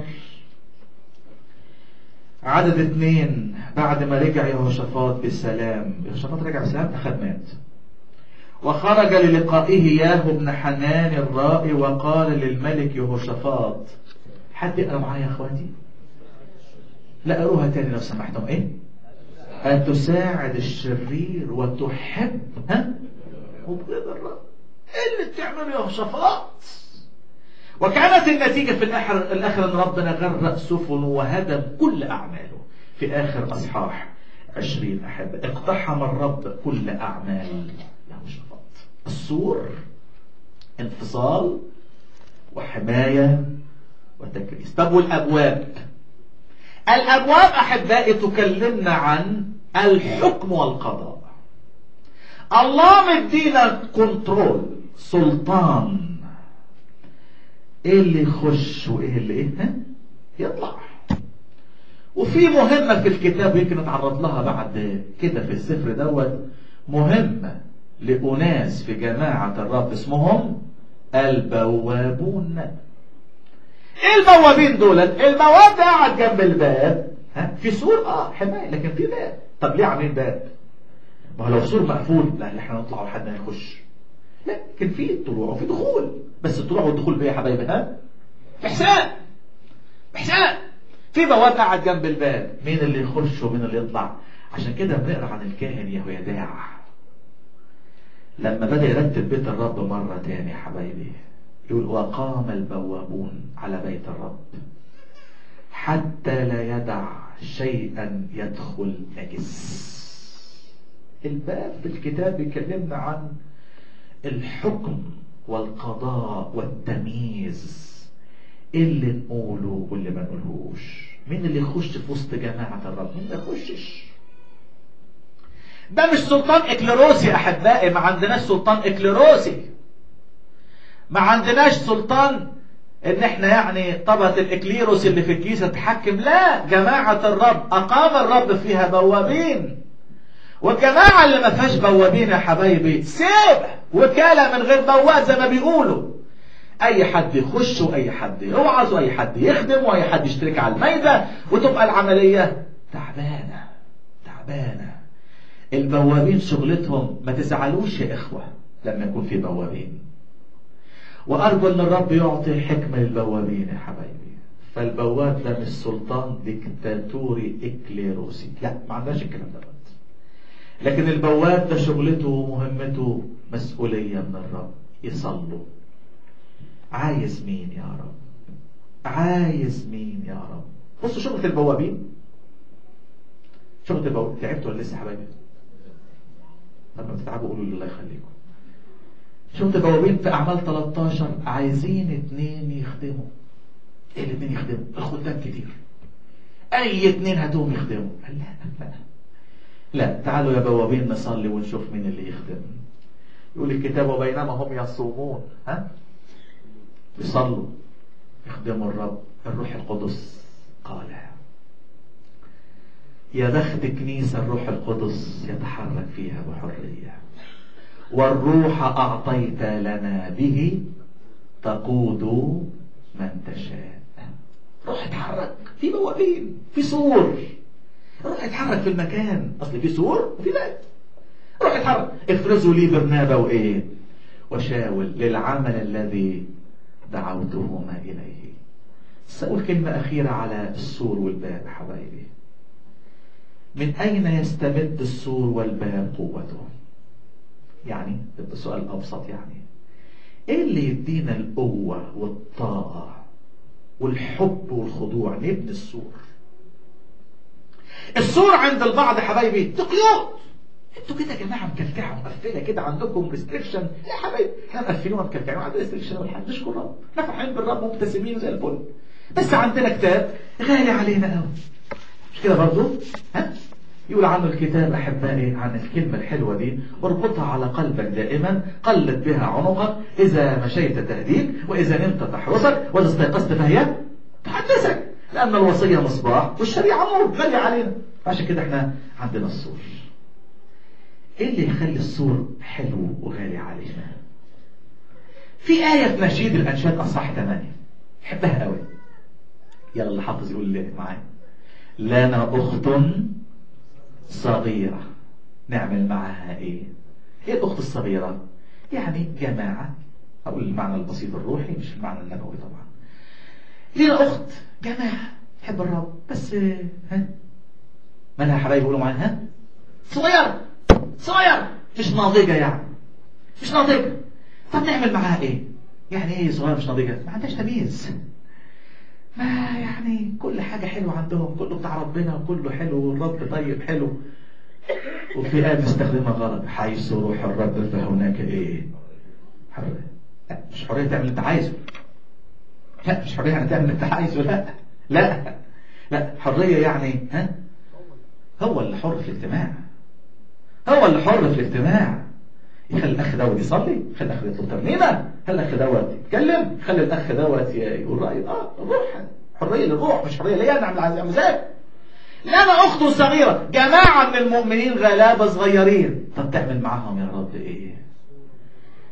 عدد اثنين بعد ما رجع يهوشافاط بسلام يهوشافاط رجع بسلام اخاب مات وخرج للقائه ياهو بن حنان الرائي وقال للملك يهوشافاط حد يقرا معايا يا اخواتي لا قروها تاني لو سمحتم ايه ان تساعد الشرير وتحب ها مبغض الرب ايه اللي بتعمله يهوشافاط وكانت النتيجة في الآخر, الآخر أن ربنا غرق سفنه وهدم كل أعماله في آخر أصحاح عشرين أحب اقتحم الرب كل أعمال يهوشافاط السور انفصال وحماية وتكريس طب والأبواب الأبواب أحبائي تكلمنا عن الحكم والقضاء الله مدينا كنترول سلطان ايه اللي يخش وايه اللي ايه ها؟ يطلع وفي مهمة في الكتاب يمكن نتعرض لها بعد كده في السفر دوت مهمة لأناس في جماعة الرب اسمهم البوابون ايه البوابين دول البواب ده قاعد جنب الباب ها في سور اه حماية لكن في باب طب ليه عاملين باب ما هو لو سور مقفول لا احنا نطلع وحد يخش لا كان في طلوع وفي دخول بس الطلوع والدخول بايه يا حبايبي ها بحساب بحساب في بواب قاعد جنب الباب مين اللي يخش ومين اللي يطلع عشان كده بنقرا عن الكاهن يهويداع لما بدا يرتب بيت الرب مره تاني يا حبايبي يقول وقام البوابون على بيت الرب حتى لا يدع شيئا يدخل نجس الباب في الكتاب بيكلمنا عن الحكم والقضاء والتمييز اللي نقوله واللي ما نقولهوش مين اللي يخش في وسط جماعة الرب مين ما يخشش ده مش سلطان اكليروسي احبائي ما عندناش سلطان اكليروسي ما عندناش سلطان ان احنا يعني طبقة الاكليروس اللي في الكيسة تحكم لا جماعة الرب اقام الرب فيها بوابين والجماعة اللي ما فيهاش بوابين يا حبايبي سيب وكالة من غير بواب زي ما بيقولوا اي حد يخش واي حد يوعظ واي حد يخدم واي حد يشترك على الميدة وتبقى العملية تعبانة تعبانة البوابين شغلتهم ما تزعلوش يا اخوة لما يكون في بوابين وارجو ان الرب يعطي حكمة للبوابين يا حبايبي فالبواب ده مش سلطان ديكتاتوري اكليروسي لا ما عندناش الكلام ده لكن البواب ده شغلته ومهمته مسؤولية من الرب يصلوا عايز مين يا رب عايز مين يا رب بصوا شغلة البوابين شغلة البوابين تعبتوا ولا لسه حبايبي لما بتتعبوا قولوا لي الله يخليكم شغلة البوابين في أعمال 13 عايزين اتنين يخدموا ايه الاتنين يخدموا الخدام كتير اي اتنين هاتوهم يخدموا قال لا لا لا تعالوا يا بوابين نصلي ونشوف مين اللي يخدم يقول الكتاب وبينما هم يصومون ها يصلوا يخدموا الرب الروح القدس قال يا بخت كنيسة الروح القدس يتحرك فيها بحرية والروح أعطيت لنا به تقود من تشاء روح اتحرك في بوابين في سور روح اتحرك في المكان اصل في سور وفي باب روح اتحرك افرزوا لي برنابا وايه وشاول للعمل الذي دعوتهما اليه سأقول كلمة أخيرة على السور والباب حبايبي من أين يستمد السور والباب قوته يعني بسؤال أبسط يعني إيه اللي يدينا القوة والطاقة والحب والخضوع نبني السور السور عند البعض حبايبي تقييد انتوا كده يا جماعه مكلكعه مقفله كده عندكم ريستريكشن يا حبايبي احنا مقفلين ومكلكعين وعندنا ريستريكشن ولا حاجه نشكر رب احنا فرحانين بالرب ومبتسمين زي الفل بس عندنا كتاب غالي علينا قوي مش كده برضه ها يقول عنه الكتاب احبائي عن الكلمه الحلوه دي اربطها على قلبك دائما قلب بها عنقك اذا مشيت تهديك واذا نمت تحرسك واذا استيقظت فهي تحدثك لان الوصيه مصباح والشريعه نور غالي علينا عشان كده احنا عندنا السور ايه اللي يخلي السور حلو وغالي علينا في آية في نشيد الأنشاد أصح 8 بحبها قوي يلا اللي حافظ يقول لي معايا لنا أخت صغيرة نعمل معها إيه إيه الأخت الصغيرة يعني جماعة أقول المعنى البسيط الروحي مش المعنى النبوي طبعا لينا أخت جماعة تحب الرب بس ها مالها حبايبي يقولوا معايا ها صغيرة صغير مش ناضجة يعني مش ناضجة طب نعمل معاها ايه يعني ايه صغير مش ناضجة ما عندهاش تمييز ما يعني كل حاجة حلوة عندهم كله بتاع ربنا وكله حلو والرب طيب حلو وفي آية بنستخدمها غلط حيث روح الرب فهناك ايه حرية لا مش حرية تعمل اللي انت عايزه لا مش حرية يعني تعمل اللي انت عايزه لا لا لا حرية يعني ها هو اللي حر في الاجتماع هو اللي حر في الاجتماع يخلي الاخ دوت يصلي يخلي الاخ يطلب ترنيمه يخلي الاخ دوت يتكلم يخلي الاخ دوت يقول رايه اه الروح حريه للروح مش حريه ليا نعمل على مزاج لا انا اخته صغيره جماعه من المؤمنين غلابه صغيرين طب تعمل معاهم يا رب ايه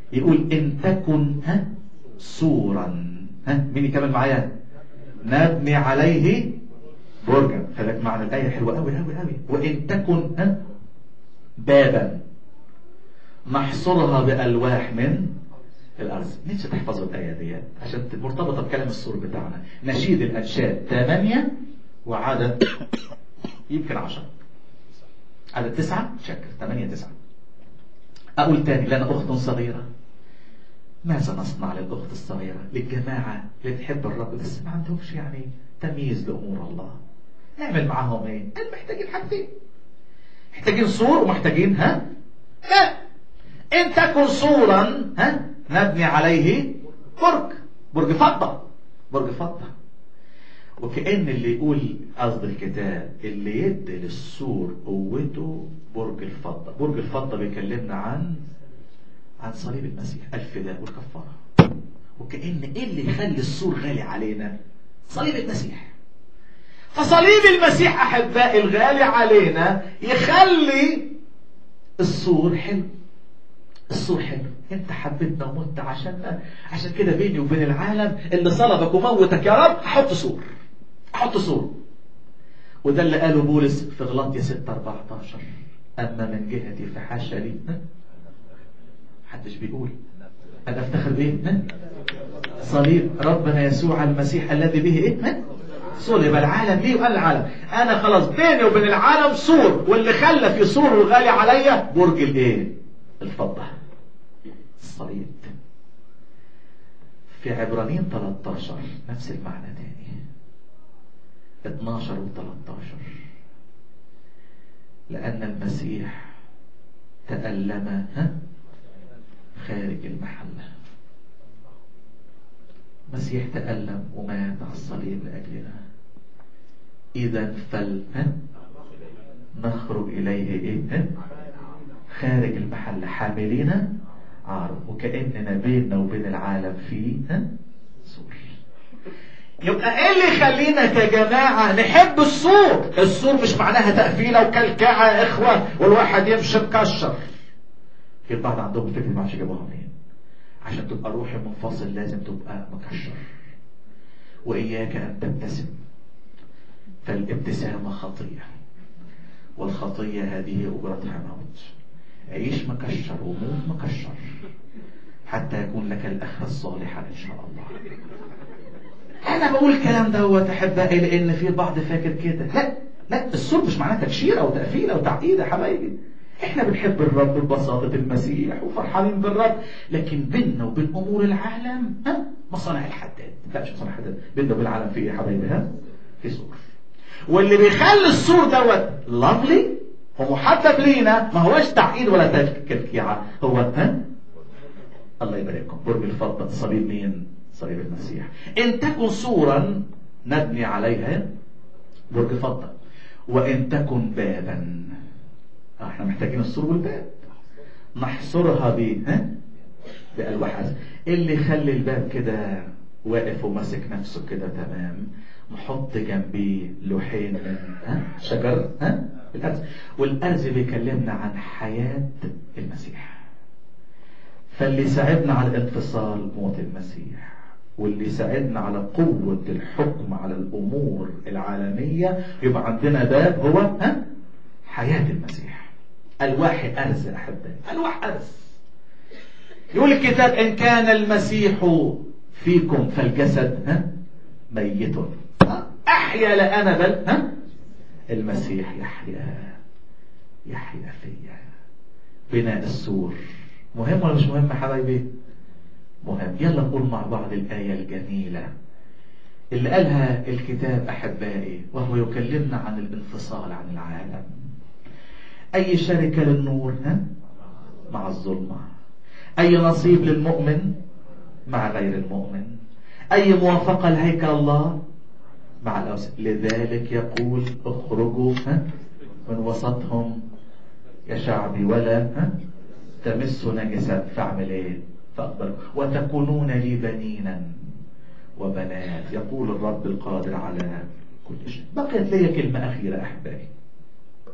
يقول إن تكن ها سورا ها مين يكمل معايا نبني عليه برجا خلك معنى الآية حلوة أوي أوي أوي وإن تكن ها بابا نحصرها بألواح من الأرض نفسي تحفظوا الآية دي عشان مرتبطة بكلام السور بتاعنا نشيد الأنشاد ثمانية وعدد يمكن عشرة عدد تسعة شكر ثمانية تسعة أقول تاني لنا أخت صغيرة ماذا نصنع للأخت الصغيرة للجماعة اللي بتحب الرب بس ما عندهمش يعني تمييز لأمور الله نعمل معاهم ايه؟ محتاجين حاجتين محتاجين سور ومحتاجين ها؟ لا إن تكن سورا ها؟ نبني عليه برج برج فضة برج فضة وكأن اللي يقول قصد الكتاب اللي يدي للسور قوته برج الفضة برج الفضة بيكلمنا عن عن صليب المسيح الفداء والكفارة وكأن ايه اللي يخلي السور غالي علينا صليب المسيح فصليب المسيح أحبائي الغالي علينا يخلي السور حلو السور حلو انت حبيتنا ومت عشاننا عشان كده بيني وبين العالم اللي صلبك وموتك يا رب احط سور احط سور وده اللي قاله بولس في غلاطيا 6 14 اما من جهتي فحاشا لي محدش بيقول انا افتخر بايه صليب ربنا يسوع المسيح الذي به ايه صلب العالم ليه وقال العالم انا خلاص بيني وبين العالم سور واللي خلى في سور وغالي عليا برج الايه الفضه الصليب في عبرانيين 13 نفس المعنى تاني 12 و 13 لأن المسيح تألم ها خارج المحلة المسيح تألم ومات على الصليب لأجلنا إذا فل ها نخرج إليه إيه ها خارج المحل حاملين عار وكأننا بيننا وبين العالم فيه ها سور يبقى ايه اللي يخلينا كجماعة نحب السور السور مش معناها تقفيلة وكلكعة يا اخوة والواحد يمشي مكشر في البعض عندهم الفكرة ما عادش جابوها منين عشان تبقى روحي منفصل لازم تبقى مكشر وإياك أن تبتسم فالابتسامة خطية والخطية هذه أجرتها موت عيش مكشر وموت مكشر حتى يكون لك الأخرة الصالحة إن شاء الله أنا بقول الكلام دوت أحبائي لأن في بعض فاكر كده لا لا السور مش معناه تكشير أو تقفيل أو تعقيد يا حبايبي احنا بنحب الرب ببساطة المسيح وفرحانين بالرب لكن بيننا وبين امور العالم ها مصانع الحداد لا مش مصانع الحداد بيننا وبين العالم في ايه يا حبايبي ها في سور واللي بيخلي السور دوت لافلي ومحبب لينا ما هوش تعقيد ولا تكلكيعة هو ها الله يبارككم برج الفضة صليب مين صليب المسيح ان تكن سورا نبني عليها برج فضة وان تكن بابا احنا محتاجين السور والباب نحصرها ب ها بألواح عزم اللي يخلي الباب كده واقف وماسك نفسه كده تمام نحط جنبيه لوحين من ها شجر ها الأرز والأرز بيكلمنا عن حياة المسيح فاللي يساعدنا على الانفصال موت المسيح واللي يساعدنا على قوة الحكم على الأمور العالمية يبقى عندنا باب هو ها حياة المسيح ألواح أرز أحبائي ألواح أرز يقول الكتاب إن كان المسيح فيكم فالجسد ها ميت أحيا لا أنا بل ها المسيح يحيا يحيا فيا بناء السور مهم ولا مش مهم حبايبي مهم يلا نقول مع بعض الآية الجميلة اللي قالها الكتاب أحبائي وهو يكلمنا عن الانفصال عن العالم أي شركة للنور ها؟ مع الظلمة أي نصيب للمؤمن مع غير المؤمن أي موافقة لهيكل الله مع الأوسط لذلك يقول اخرجوا ها؟ من وسطهم يا شعبي ولا ها؟ تمسوا نجسا فاعمل ايه فاقبلوا وتكونون لي بنينا وبنات يقول الرب القادر على كل شيء بقيت لي كلمة أخيرة أحبائي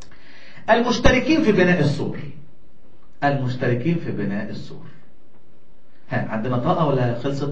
المشتركين في بناء السور المشتركين في بناء السور ها عندنا طاقة ولا خلصت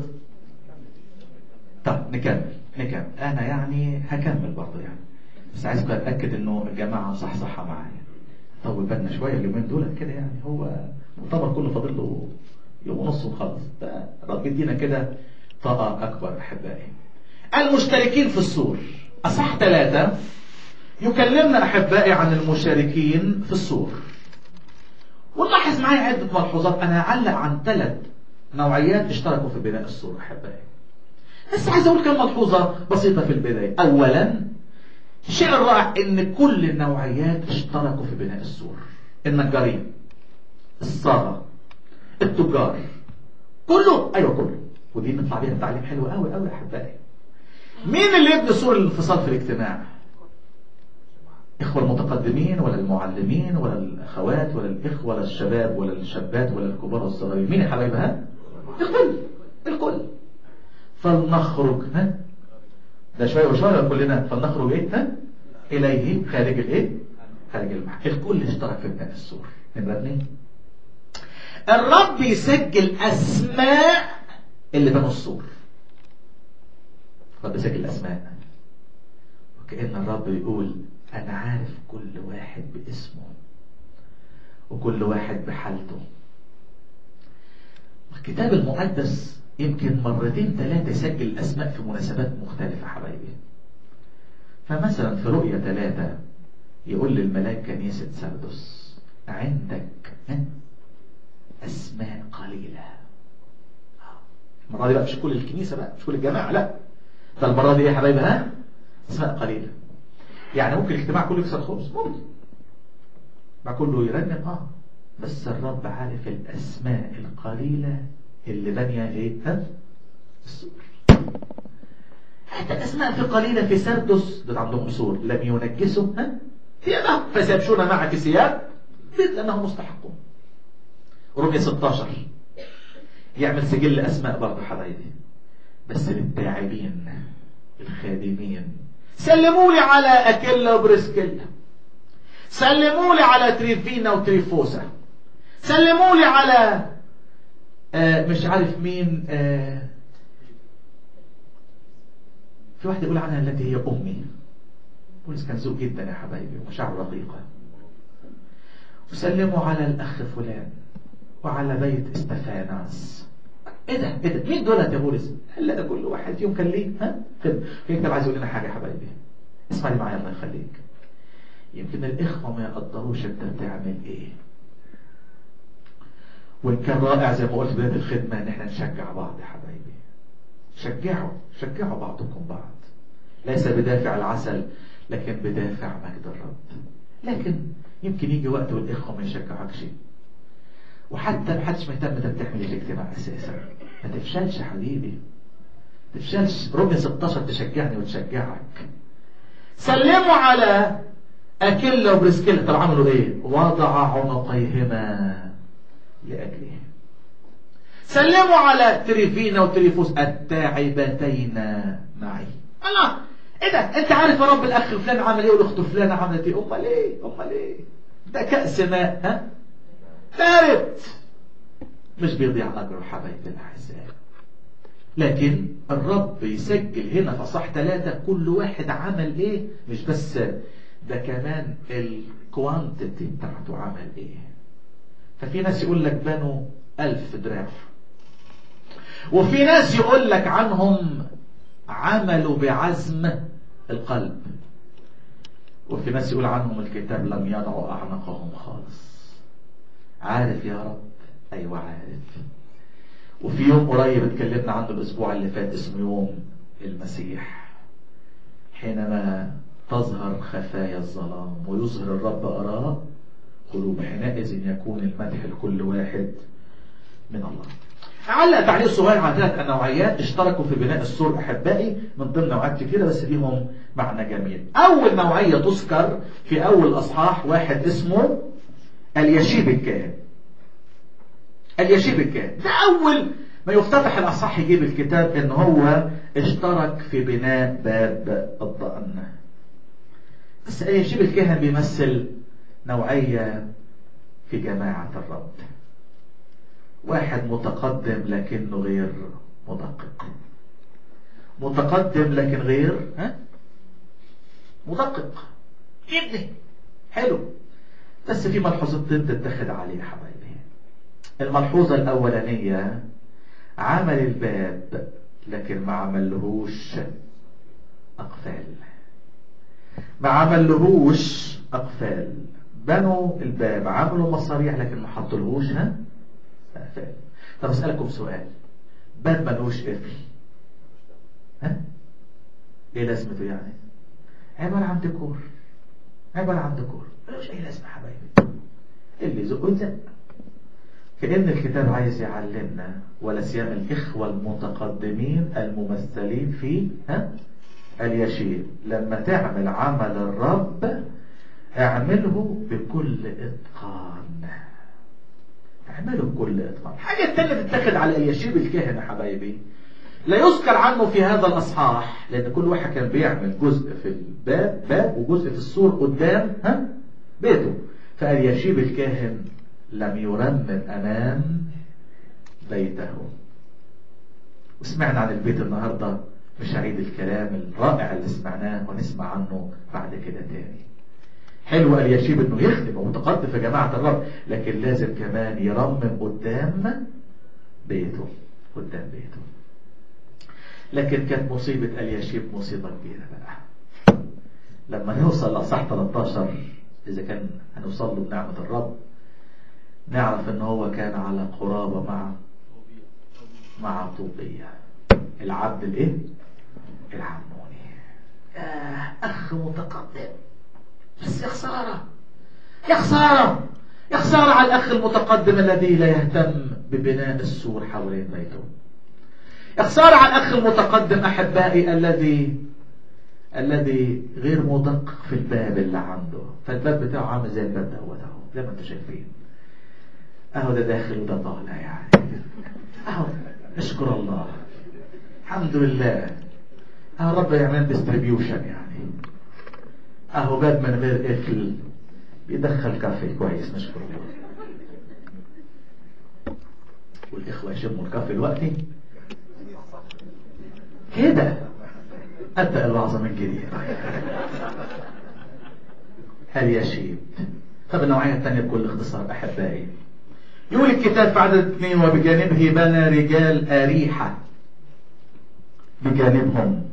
طب نكمل نكمل انا يعني هكمل برضه يعني بس عايزك اتاكد انه الجماعه صح صح معايا طول بالنا شويه اليومين دول كده يعني هو مؤتمر كله فاضل له يوم ونص وخلص رب يدينا كده طاقه اكبر احبائي المشتركين في السور اصح ثلاثه يكلمنا احبائي عن المشاركين في السور ونلاحظ معايا عده ملحوظات انا هعلق عن ثلاث نوعيات اشتركوا في بناء السور احبائي بس عايز اقول كم ملحوظه بسيطه في البدايه اولا الشيء الرائع ان كل النوعيات اشتركوا في بناء السور النجارين الصاغه التجار كله ايوه كله ودي نطلع بيها بتعليم حلو قوي قوي يا احبائي مين اللي يبني سور الانفصال في الاجتماع اخوه المتقدمين ولا المعلمين ولا الاخوات ولا الاخوه ولا الشباب ولا الشابات ولا الكبار والصغيرين مين يا حبايبي ها الكل الكل فلنخرج ها ده شويه وشويه كلنا فلنخرج ايه ها اليه خارج الايه خارج المحل الكل اشترك في بناء السور نمره اثنين الرب يسجل اسماء اللي بنوا السور الرب يسجل اسماء وكأن الرب يقول انا عارف كل واحد باسمه وكل واحد بحالته الكتاب المقدس يمكن مرتين ثلاثة يسجل الأسماء في مناسبات مختلفة حبايبي فمثلا في رؤية ثلاثة يقول للملاك كنيسة سردس عندك أسماء قليلة المرة دي بقى مش كل الكنيسة بقى مش كل الجماعة لا ده المرة دي ايه يا حبايبي ها أسماء قليلة يعني ممكن الاجتماع كله يكسر خبز ممكن ما كله يرنم اه بس الرب عارف الأسماء القليلة اللي بانية ايه ها السور حتى الاسماء في قليلة في سردس دول عندهم سور لم ينجسوا ها ثيابهم فسيمشون معك ثياب لانهم مستحقون رمية 16 يعمل سجل اسماء برضه حبايبي بس للتاعبين الخادمين سلموا لي على اكيلا وبرسكيلا سلموا لي على تريفينا وتريفوسا سلموا لي على آه مش عارف مين آه في واحد يقول عنها التي هي أمي بولس كان ذوق جدا يا حبايبي ومشاعر رقيقة وسلموا على الأخ فلان وعلى بيت استفاناس ايه ده ايه ده مين دولت يا بولس قال ده كل واحد فيهم كان ليه ها في كتاب عايز يقول لنا حاجه يا حبايبي اسمعني معايا الله يخليك يمكن الاخوه ما يقدروش انت بتعمل ايه وإن كان رائع زي ما قلت بداية الخدمة إن إحنا نشجع بعض يا حبايبي شجعوا شجعوا بعضكم بعض ليس بدافع العسل لكن بدافع مجد الرب لكن يمكن يجي وقت والإخوة ما يشجعكش وحتى ما حدش مهتم انت بتعمل ايه في الاجتماع اساسا ما تفشلش يا حبيبي ما تفشلش رمي 16 تشجعني وتشجعك سلموا على اكيلا وبرسكيلا طب عملوا ايه وضع عنقيهما لأجله سلموا على تريفينا وتريفوس التاعبتين معي الله ايه ده انت عارف يا رب الاخ فلان عمل ايه والاخت فلانه عملت ايه امال ايه امال ايه ده كأس ماء ها بارد مش بيضيع اجر حبايبي الاعزاء لكن الرب يسجل هنا في صح ثلاثة كل واحد عمل ايه مش بس ده كمان الكوانتيتي بتاعته عمل ايه ففي ناس يقول لك بنوا ألف دراع وفي ناس يقول لك عنهم عملوا بعزم القلب وفي ناس يقول عنهم الكتاب لم يضعوا أعناقهم خالص عارف يا رب أيوة عارف وفي يوم قريب اتكلمنا عنه الأسبوع اللي فات اسمه يوم المسيح حينما تظهر خفايا الظلام ويظهر الرب أراء قلوب حينئذ يكون المدح لكل واحد من الله علق تعليق صغير على ثلاث نوعيات اشتركوا في بناء السور احبائي من ضمن نوعات كثيره بس ليهم معنى جميل. اول نوعيه تذكر في اول الاصحاح واحد اسمه اليشيب الكاهن. اليشيب الكاهن ده اول ما يفتتح الاصحاح يجيب الكتاب ان هو اشترك في بناء باب الضأن. بس اليشيب الكاهن بيمثل نوعية في جماعة الرب واحد متقدم لكنه غير مدقق متقدم لكن غير ها مدقق ابني حلو بس في ملحوظتين تتخذ عليه يا حبايبي الملحوظة الأولانية عمل الباب لكن ما عملهوش أقفال ما عملهوش أقفال بنوا الباب عملوا مصاريع لكن ما حطلهوش ها أقفال طب أسألكم سؤال باب ملهوش قفل ها ايه لازمته يعني عبارة عن ديكور عبارة عن ديكور ملوش اي لازمة حبايبي اللي يزق يتزق كأن الكتاب عايز يعلمنا ولا سيما الإخوة المتقدمين الممثلين في ها اليشيب لما تعمل عمل الرب اعمله بكل اتقان اعمله بكل اتقان حاجة التانية تتاخد على اليشيب الكاهن يا حبايبي لا يذكر عنه في هذا الأصحاح لأن كل واحد كان بيعمل جزء في الباب باب وجزء في السور قدام ها بيته فاليشيب الكاهن لم يرمم أمام بيته وسمعنا عن البيت النهاردة مش هعيد الكلام الرائع اللي سمعناه ونسمع عنه بعد كده تاني حلو اليشيب انه يخدم ومتقدم في جماعة الرب لكن لازم كمان يرمم قدام بيته قدام بيته لكن كانت مصيبة اليشيب مصيبة كبيرة بقى لما نوصل لأصح 13 إذا كان هنوصل له بنعمة الرب نعرف ان هو كان على قرابة مع مع طوبية العبد الايه العموني آه اخ متقدم بس يا خسارة يا خسارة يا خسارة على الاخ المتقدم الذي لا يهتم ببناء السور حوالين بيته يا خسارة على الاخ المتقدم احبائي الذي الذي غير مدقق في الباب اللي عنده فالباب بتاعه عامل زي الباب دوت اهو زي ما انتم شايفين اهو ده داخل وده طالع يعني اهو نشكر الله الحمد لله اهو رب يعمل ديستريبيوشن يعني اهو باب من غير قفل بيدخل كافي كويس نشكر الله والاخوه يشموا الكافي دلوقتي كده ابدا الوعظه من جديد هل يشيب طب النوعيه الثانيه بكل اختصار احبائي يقول الكتاب في عدد اثنين وبجانبه بنى رجال أريحة بجانبهم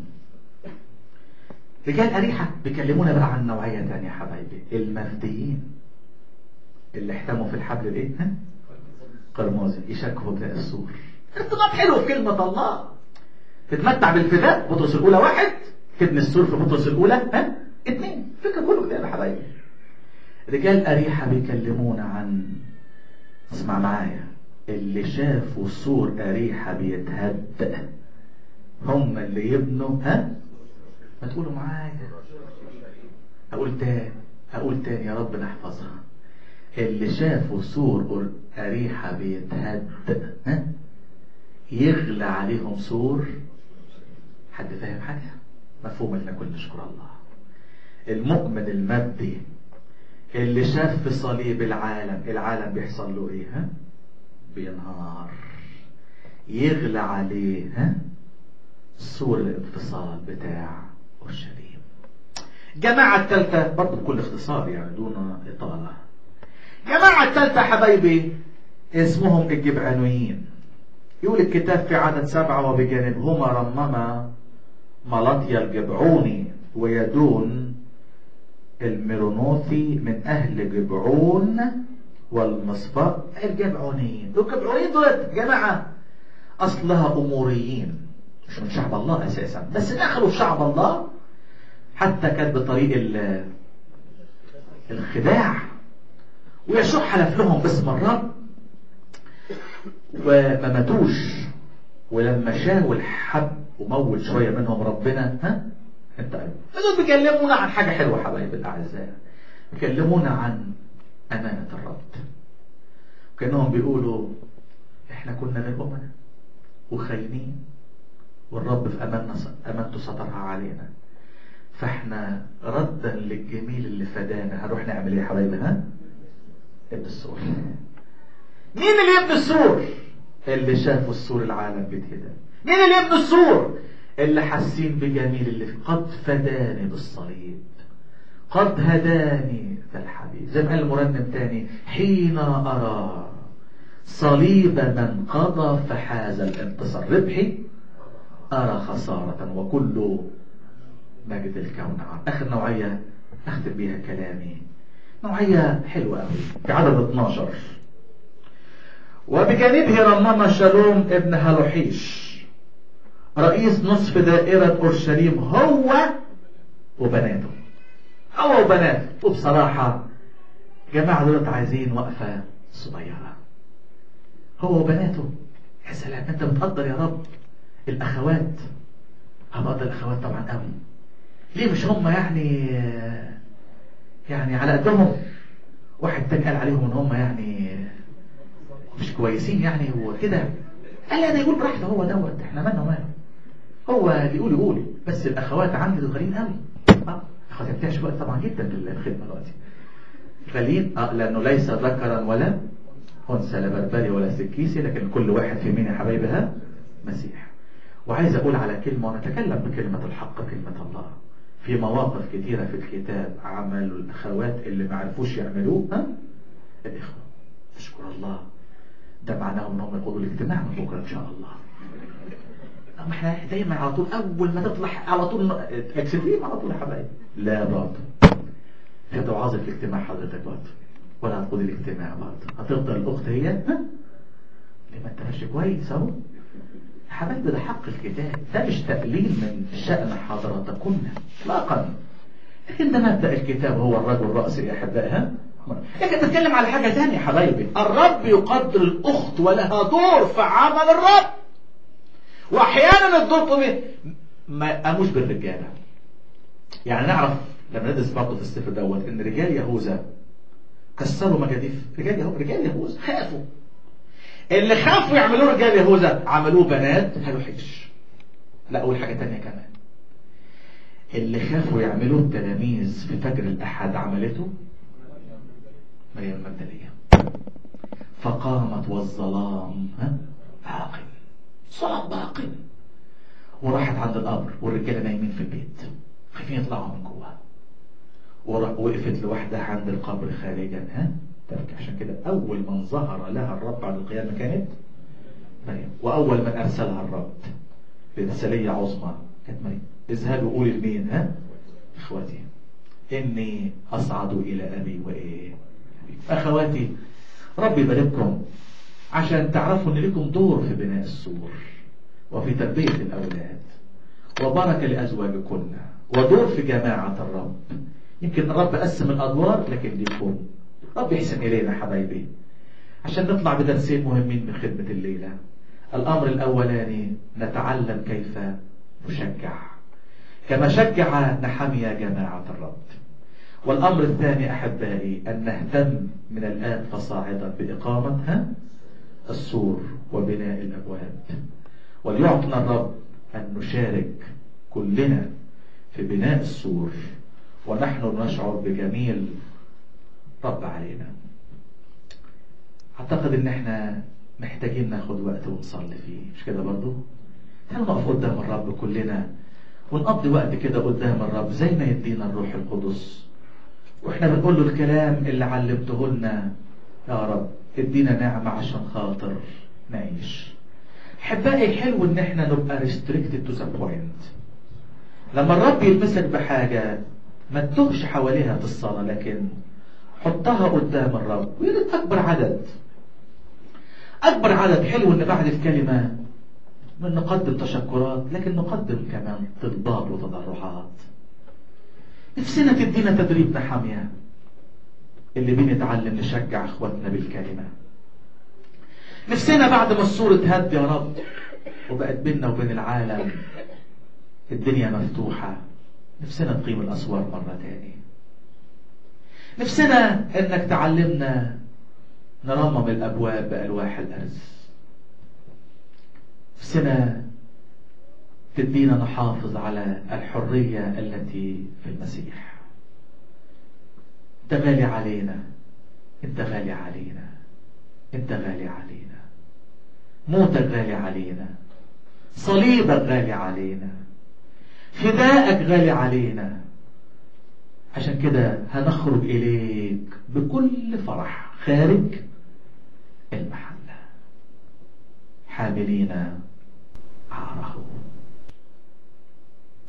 رجال أريحة بيكلمونا بقى عن نوعية تانية يا حبايبي المفديين اللي احتموا في الحبل الايه ها قرمازي يشكوا بناء السور ارتباط حلو في كلمة الله تتمتع بالفداء بطرس الأولى واحد تبني السور في بطرس الأولى ها اثنين فكرة كله كده يا حبايبي رجال أريحة بيكلمونا عن اسمع معايا اللي شافوا سور أريحة بيتهد هم اللي يبنوا ها ما تقولوا معايا أقول تاني أقول تاني يا رب نحفظها اللي شافوا سور أريحة بيتهد ها يغلى عليهم سور حد فاهم حاجة مفهوم لنا كل نشكر الله المؤمن المبدي اللي شاف في صليب العالم العالم بيحصل له ايه ها بينهار يغلى عليه ها سور الانفصال بتاع اورشليم جماعة الثالثة برضه بكل اختصار يعني دون إطالة جماعة الثالثة حبايبي اسمهم الجبعانويين يقول الكتاب في عدد سبعة وبجانبهما رمم ملطيا الجبعوني ويدون الميرونوثي من أهل جبعون والمصفاء الجبعونيين دول الجبعونيين دول جماعة أصلها أموريين مش من شعب الله أساسا بس دخلوا في شعب الله حتى كانت بطريق الخداع ويشوع حلف لهم باسم الرب وما ماتوش ولما شاول حب وموت شوية منهم ربنا ها انت دول بيكلمونا عن حاجة حلوة حبايب الأعزاء بيكلمونا عن أمانة الرب كأنهم بيقولوا احنا كنا غير أمنا وخاينين والرب في أماننا أمانته سطرها علينا فاحنا ردا للجميل اللي فدانا هنروح نعمل ايه يا حبايبي ها؟ ابن السور مين اللي يبني السور اللي شافوا السور العالم بيتهدم مين اللي يبني السور اللي حاسين بجميل اللي فيه قد فداني بالصليب قد هداني ذا الحبيب زي ما قال المرنم تاني حين أرى صليب من قضى فحاز الانتصار ربحي أرى خسارة وكل مجد الكون عام آخر نوعية أختم بيها كلامي نوعية حلوة أوي في عدد 12 وبجانبه رمم شالوم ابن هلوحيش رئيس نصف دائرة أورشليم هو وبناته هو وبناته وبصراحة جماعة دولت عايزين وقفة صغيرة هو وبناته يا سلام انت بتقدر يا رب الاخوات انا بقدر الاخوات طبعا قوي ليه مش هم يعني يعني على قدهم واحد تاني قال عليهم ان هم يعني مش كويسين يعني وكده قال انا يقول براحته هو دوت احنا مالنا وماله هو اللي يقول يقول بس الاخوات عندي غاليين قوي اه اخواتي بتعيش وقت طبعا جدا بالخدمه دلوقتي غاليين اه لانه ليس ذكرا ولا انثى لا بربري ولا سكيسي لكن كل واحد في مين يا حبايبها مسيح وعايز اقول على كلمه ونتكلم بكلمه الحق كلمه الله في مواقف كثيره في الكتاب عملوا الاخوات اللي ما عرفوش يعملوه ها الاخوه اشكر الله ده معناه انهم يقودوا الاجتماع من بكره ان شاء الله اما احنا دايما على طول اول ما تطلع على طول اكسبريم على طول يا حبايبي لا برضه هتبقى عاوز الاجتماع حضرتك برضه ولا هتقود الاجتماع برضه هتفضل الاخت هي ها ليه ما انت ماشي كويس اهو يا حبايبي ده حق الكتاب ده مش تقليل من شأن حضرتكن اطلاقا لكن ده مبدأ الكتاب هو الرجل الرأسي يا احبائي ها لكن بتكلم على حاجة تانية يا حبايبي الرب يقدر الأخت ولها دور في عمل الرب وأحيانا الدور طبيعي ما قاموش بالرجالة يعني نعرف لما ندرس برضه في السفر دوت ان رجال يهوذا كسروا مجاديف رجال يهوذا رجال يهوذا خافوا اللي خافوا يعملوه رجال يهوذا عملوه بنات هلوحيش لا اقول حاجه تانية كمان اللي خافوا يعملوه التلاميذ في فجر الاحد عملته مريم المجدليه فقامت والظلام ها باق صلاة باق وراحت عند القبر والرجاله نايمين في البيت خايفين يطلعوا من جوه وقفت لوحدها عند القبر خارجا ها تبكي عشان كده اول من ظهر لها الرب بعد القيامه كانت مريم واول من ارسلها الرب برساليه عظمى كانت مريم اذهبوا قولي لمين ها اخواتي اني اصعد الى ابي وايه اخواتي رب يبارككم عشان تعرفوا ان لكم دور في بناء السور وفي تربيه الاولاد وبركه لازواجكن ودور في جماعه الرب يمكن الرب قسم الادوار لكن ليكم رب يحسن الينا حبايبي عشان نطلع بدرسين مهمين من خدمه الليله الامر الاولاني نتعلم كيف نشجع كما شجع نحميا جماعه الرب والامر الثاني احبائي ان نهتم من الان فصاعدا باقامه السور وبناء الابواب وليعطنا الرب ان نشارك كلنا في بناء السور ونحن نشعر بجميل رب علينا اعتقد ان احنا محتاجين ناخد وقت ونصلي فيه مش كده برضو تعالوا نقف قدام الرب كلنا ونقضي وقت كده قدام الرب زي ما يدينا الروح القدس واحنا بنقول له الكلام اللي علمته لنا يا رب ادينا نعمة عشان خاطر نعيش احبائي حلو ان احنا نبقى restricted to the point لما الرب يلمسك بحاجة ما تتوهش حواليها في الصلاة لكن حطها قدام الرب ويريد أكبر عدد أكبر عدد حلو إن بعد الكلمة من نقدم تشكرات لكن نقدم كمان طلبات وتضرعات نفسنا تدينا تدريب نحامية اللي بنتعلم نشجع اخواتنا بالكلمة نفسنا بعد ما الصورة تهد يا رب وبقت بيننا وبين العالم الدنيا مفتوحة نفسنا نقيم الأسوار مرة تاني نفسنا انك تعلمنا نرمم الابواب بالواح الارز نفسنا تدينا نحافظ على الحرية التي في المسيح انت غالي علينا انت غالي علينا انت غالي علينا موتك غالي علينا صليبك غالي علينا فدائك غالي علينا عشان كده هنخرج إليك بكل فرح خارج المحلة حاملين